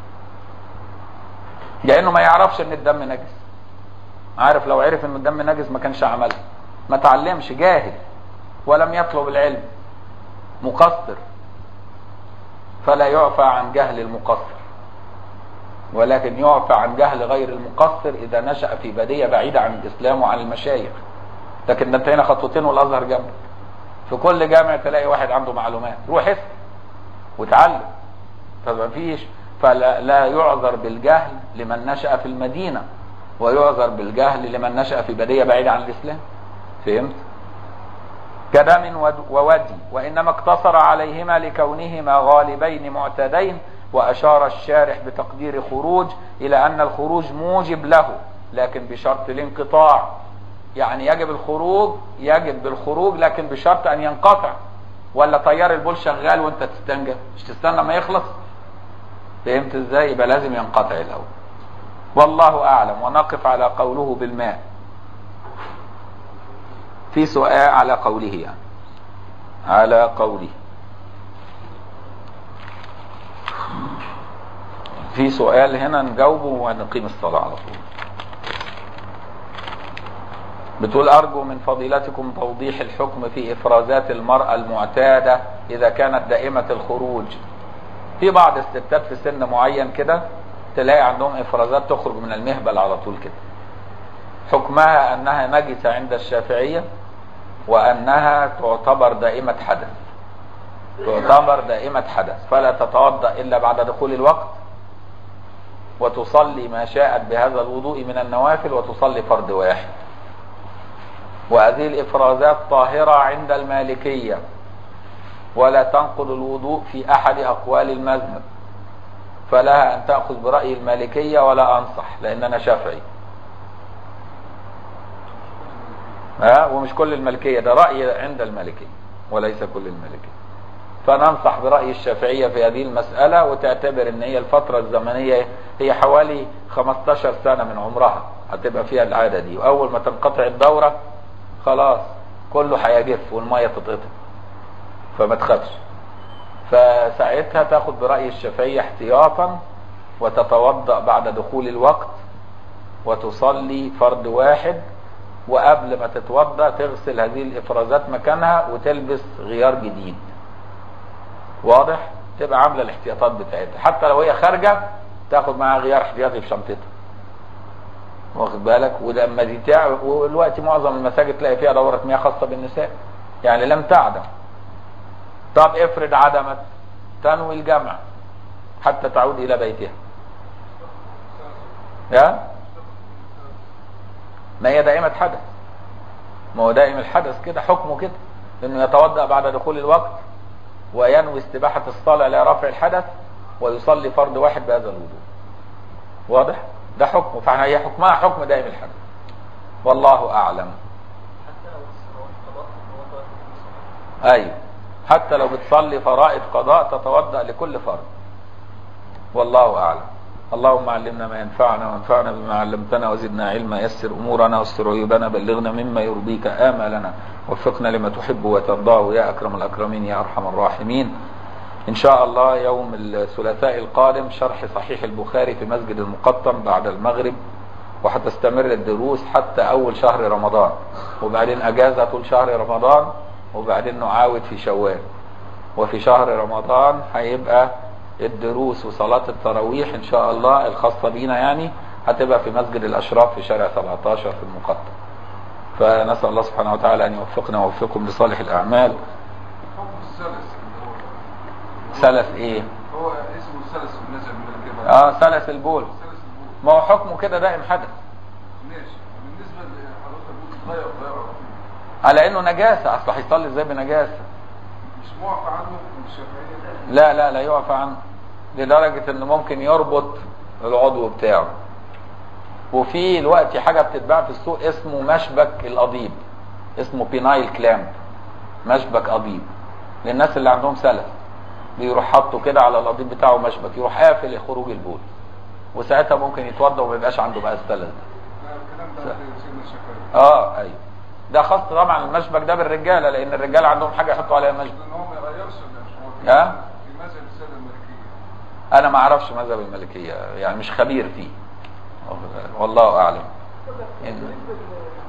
لانه ما يعرفش ان الدم نجس عارف لو عرف ان الدم نجس ما كانش عملها ما تعلمش جاهل ولم يطلب العلم مقصر فلا يعفى عن جهل المقصر ولكن يعفى عن جهل غير المقصر اذا نشأ في بدية بعيدة عن الاسلام وعن المشايخ لكن ده انت هنا خطوتين والازهر جنبك في كل جامع تلاقي واحد عنده معلومات روح اسال وتعلم فما فيش فلا لا يعذر بالجهل لمن نشأ في المدينة ويعذر بالجهل لمن نشأ في بدية بعيدة عن الاسلام فهمت كدم وودي وإنما اقتصر عليهما لكونهما غالبين معتدين وأشار الشارح بتقدير خروج إلى أن الخروج موجب له لكن بشرط الانقطاع يعني يجب الخروج يجب بالخروج لكن بشرط أن ينقطع ولا طيار البول شغال وانت تستنجى مش تستنى ما يخلص فهمت ازاي يبقى لازم ينقطع الأول والله أعلم ونقف على قوله بالماء في سؤال على قوله يعني على قوله في سؤال هنا نجاوبه ونقيم الصلاة على طول بتقول أرجو من فضيلتكم توضيح الحكم في إفرازات المرأة المعتادة إذا كانت دائمة الخروج في بعض الستات في سن معين كده تلاقي عندهم إفرازات تخرج من المهبل على طول كده حكمها أنها نجسة عند الشافعية وأنها تعتبر دائمة حدث تعتبر دائمة حدث فلا تتوضأ إلا بعد دخول الوقت وتصلي ما شاءت بهذا الوضوء من النوافل وتصلي فرض واحد وهذه الإفرازات طاهرة عند المالكية ولا تنقض الوضوء في أحد أقوال المذهب فلها أن تأخذ برأي المالكية ولا أنصح لأن أنا شافعي ها ومش كل الملكية ده رأي عند الملكية وليس كل الملكية فننصح برأي الشافعية في هذه المسألة وتعتبر ان هي الفترة الزمنية هي حوالي 15 سنة من عمرها هتبقى فيها العادة دي واول ما تنقطع الدورة خلاص كله هيجف والمية تتقطع فما تخافش فساعتها تاخد برأي الشافعية احتياطا وتتوضأ بعد دخول الوقت وتصلي فرض واحد وقبل ما تتوضأ تغسل هذه الإفرازات مكانها وتلبس غيار جديد واضح تبقى عاملة الاحتياطات بتاعتها حتى لو هي خارجة تاخد معاها غيار احتياطي في شنطتها واخد بالك ولما دي تع... والوقت معظم المساجد تلاقي فيها دورة مياه خاصة بالنساء يعني لم تعدم طب افرض عدمت تنوي الجمع حتى تعود الى بيتها يا ما هي دائمة حدث ما هو دائم الحدث كده حكمه كده انه يتوضأ بعد دخول الوقت وينوي استباحة الصلاة لرفع الحدث ويصلي فرض واحد بهذا الوضوء واضح ده حكمه فاحنا هي حكمها حكم دائم الحدث والله اعلم حتى لو الصلوات قضاء هو طائف الصلاة ايوه حتى لو بتصلي فرائض قضاء تتوضأ لكل فرض والله اعلم اللهم علمنا ما ينفعنا وانفعنا بما علمتنا وزدنا علما يسر امورنا واستر عيوبنا بلغنا مما يرضيك امالنا وفقنا لما تحب وترضاه يا اكرم الاكرمين يا ارحم الراحمين ان شاء الله يوم الثلاثاء القادم شرح صحيح البخاري في مسجد المقطم بعد المغرب وهتستمر الدروس حتى اول شهر رمضان وبعدين اجازه طول شهر رمضان وبعدين نعاود في شوال وفي شهر رمضان هيبقى الدروس وصلاة التراويح ان شاء الله الخاصة بينا يعني هتبقى في مسجد الاشراف في شارع 17 في المقطم فنسأل الله سبحانه وتعالى ان يوفقنا ويوفقكم لصالح الاعمال حكم السلس اللي هو سلس ايه هو اسمه سلس بالنسبه من الجبل اه سلس البول سلس البول ما هو حكمه كده دائم حدث ماشي بالنسبه لحضرتك بتقول تغير تغير على طول على انه نجاسة اصل هيصلي ازاي بنجاسة مش معفى عنه من الشافعيه لا لا لا يعفى عنه لدرجة انه ممكن يربط العضو بتاعه وفي الوقت حاجة بتتباع في السوق اسمه مشبك القضيب اسمه بينايل كلامب مشبك قضيب للناس اللي عندهم سلس بيروح حاطه كده على القضيب بتاعه مشبك يروح قافل خروج البول وساعتها ممكن يتوضا وما يبقاش عنده بقى السلس ده لا الكلام ده في سيدنا الشافعي اه ايوه ده خاص طبعا المشبك ده بالرجاله لان الرجاله عندهم حاجه يحطوا عليها مشبك لان هو ما يغيرش ولا مش هو ها؟ في مذهب الساده المالكيه انا ما اعرفش مذهب الملكيه يعني مش خبير فيه والله اعلم إن- بالنسبه